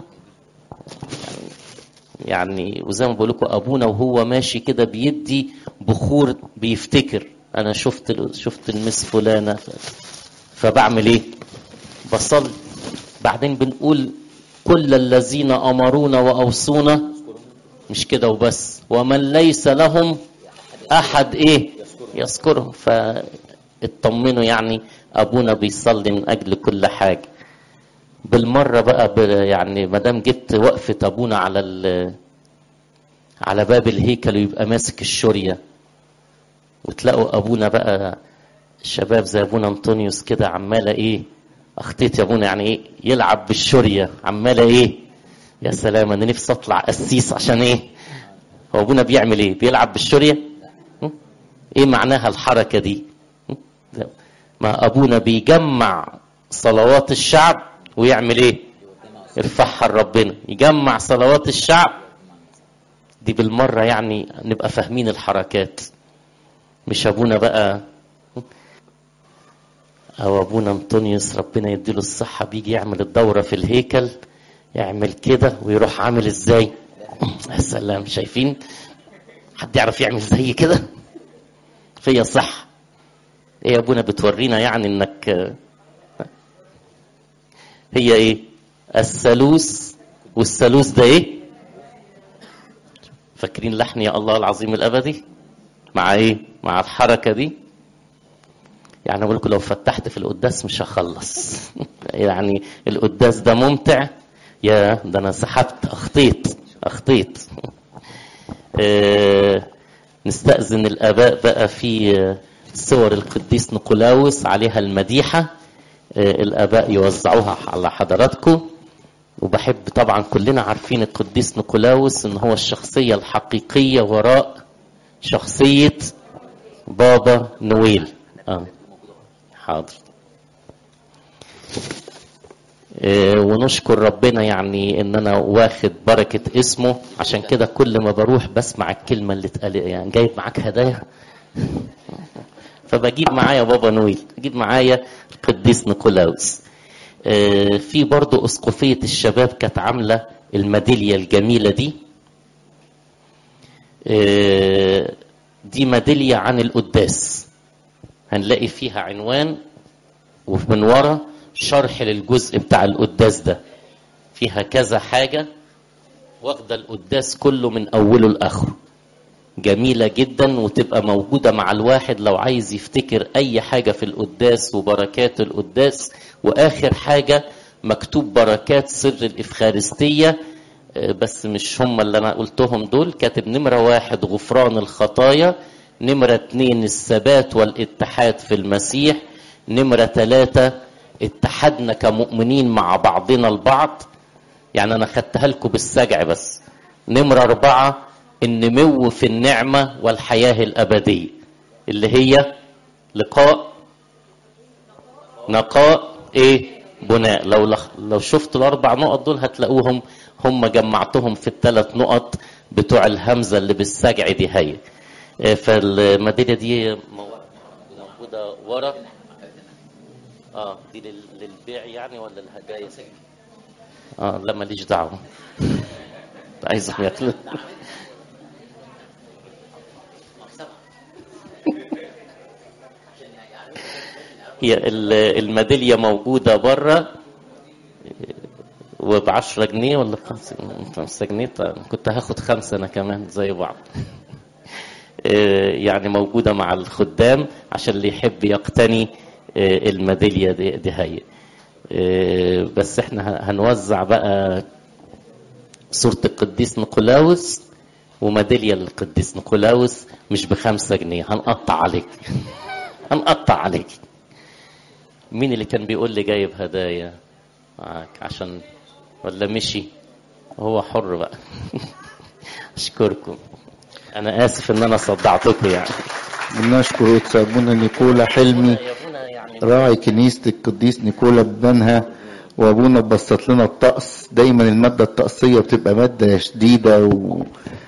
يعني وزي ما بقول لكم ابونا وهو ماشي كده بيدي بخور بيفتكر انا شفت شفت المس فلانه فبعمل ايه بصلي بعدين بنقول كل الذين امرونا واوصونا مش كده وبس ومن ليس لهم احد ايه يذكرهم فاطمنوا يعني ابونا بيصلي من اجل كل حاجه بالمره بقى ب- يعني ما دام جبت وقفه ابونا على ال- على باب الهيكل ويبقى ماسك الشوريه وتلاقوا ابونا بقى شباب زي ابونا انطونيوس كده عماله ايه اخطيت يا ابونا يعني ايه يلعب بالشوريه عماله ايه يا سلام انا نفسي اطلع قسيس عشان ايه هو ابونا بيعمل ايه بيلعب بالشوريه م? ايه معناها الحركه دي م? ما ابونا بيجمع صلوات الشعب ويعمل ايه يرفعها لربنا يجمع صلوات الشعب دي بالمره يعني نبقى فاهمين الحركات مش ابونا بقى او ابونا انطونيوس ربنا يديله الصحه بيجي يعمل الدوره في الهيكل يعمل كده ويروح عامل ازاي يا سلام شايفين حد يعرف يعمل زي كده فيا صح ايه يا ابونا بتورينا يعني انك هي ايه الثالوث والثالوث ده ايه فاكرين لحن يا الله العظيم الابدي مع ايه مع الحركه دي يعني اقول لكم لو فتحت في القداس مش هخلص يعني القداس ده ممتع يا ده انا سحبت اخطيت اخطيت آه، نستأذن الآباء بقى في آه، صور القديس نيقولاوس عليها المديحة آه، الآباء يوزعوها على حضراتكم وبحب طبعا كلنا عارفين القديس نيقولاوس ان هو الشخصية الحقيقية وراء شخصية بابا نويل آه. حاضر آه، ونشكر ربنا يعني ان انا واخد بركة اسمه عشان كده كل ما بروح بسمع الكلمة اللي اتقال يعني جايب معاك هدايا فبجيب معايا بابا نويل اجيب معايا القديس نيقولاوس آه، في برضو اسقفية الشباب كانت عاملة الميدالية الجميلة دي آه، دي ميدالية عن القداس هنلاقي فيها عنوان ومن ورا شرح للجزء بتاع القداس ده فيها كذا حاجة واخدة القداس كله من أوله لآخره جميلة جدا وتبقى موجودة مع الواحد لو عايز يفتكر أي حاجة في القداس وبركات القداس وآخر حاجة مكتوب بركات سر الإفخارستية آه، بس مش هم اللي أنا قلتهم دول كاتب نمرة واحد غفران الخطايا نمرة اتنين الثبات والاتحاد في المسيح نمرة ثلاثة اتحدنا كمؤمنين مع بعضنا البعض يعني أنا خدتها لكم بالسجع بس نمرة أربعة النمو في النعمة والحياة الأبدية اللي هي لقاء نقاء ايه بناء لو لخ... لو شفت الاربع نقط دول هتلاقوهم هم جمعتهم في الثلاث نقط بتوع الهمزه اللي بالسجع دي هي إيه، فالميداليه دي مو- موجوده ورا اه دي لل... للبيع يعني ولا الهدايا اه لا ماليش دعوه عايزهم ياكلوا هي ال- الميدالية موجودة بره وب 10 جنيه ولا بخمسة خمسة جنيه طيب كنت هاخد خمسة أنا كمان زي بعض آه، يعني موجودة مع الخدام عشان اللي يحب يقتني آه، الميدالية دي, دي هي آه، بس احنا ه- هنوزع بقى صورة القديس نيقولاوس وميدالية للقديس نيقولاوس مش بخمسة جنيه هنقطع عليك هنقطع عليك مين اللي كان بيقول لي جايب هدايا معاك عشان ولا مشي هو حر بقى اشكركم انا اسف ان انا صدعتكم يعني
بنشكر قدس ابونا نيكولا حلمي
يا ابونا يعني
راعي كنيسة القديس نيكولا ببنها وابونا بسط لنا الطقس دايما المادة الطقسية بتبقى مادة شديدة و...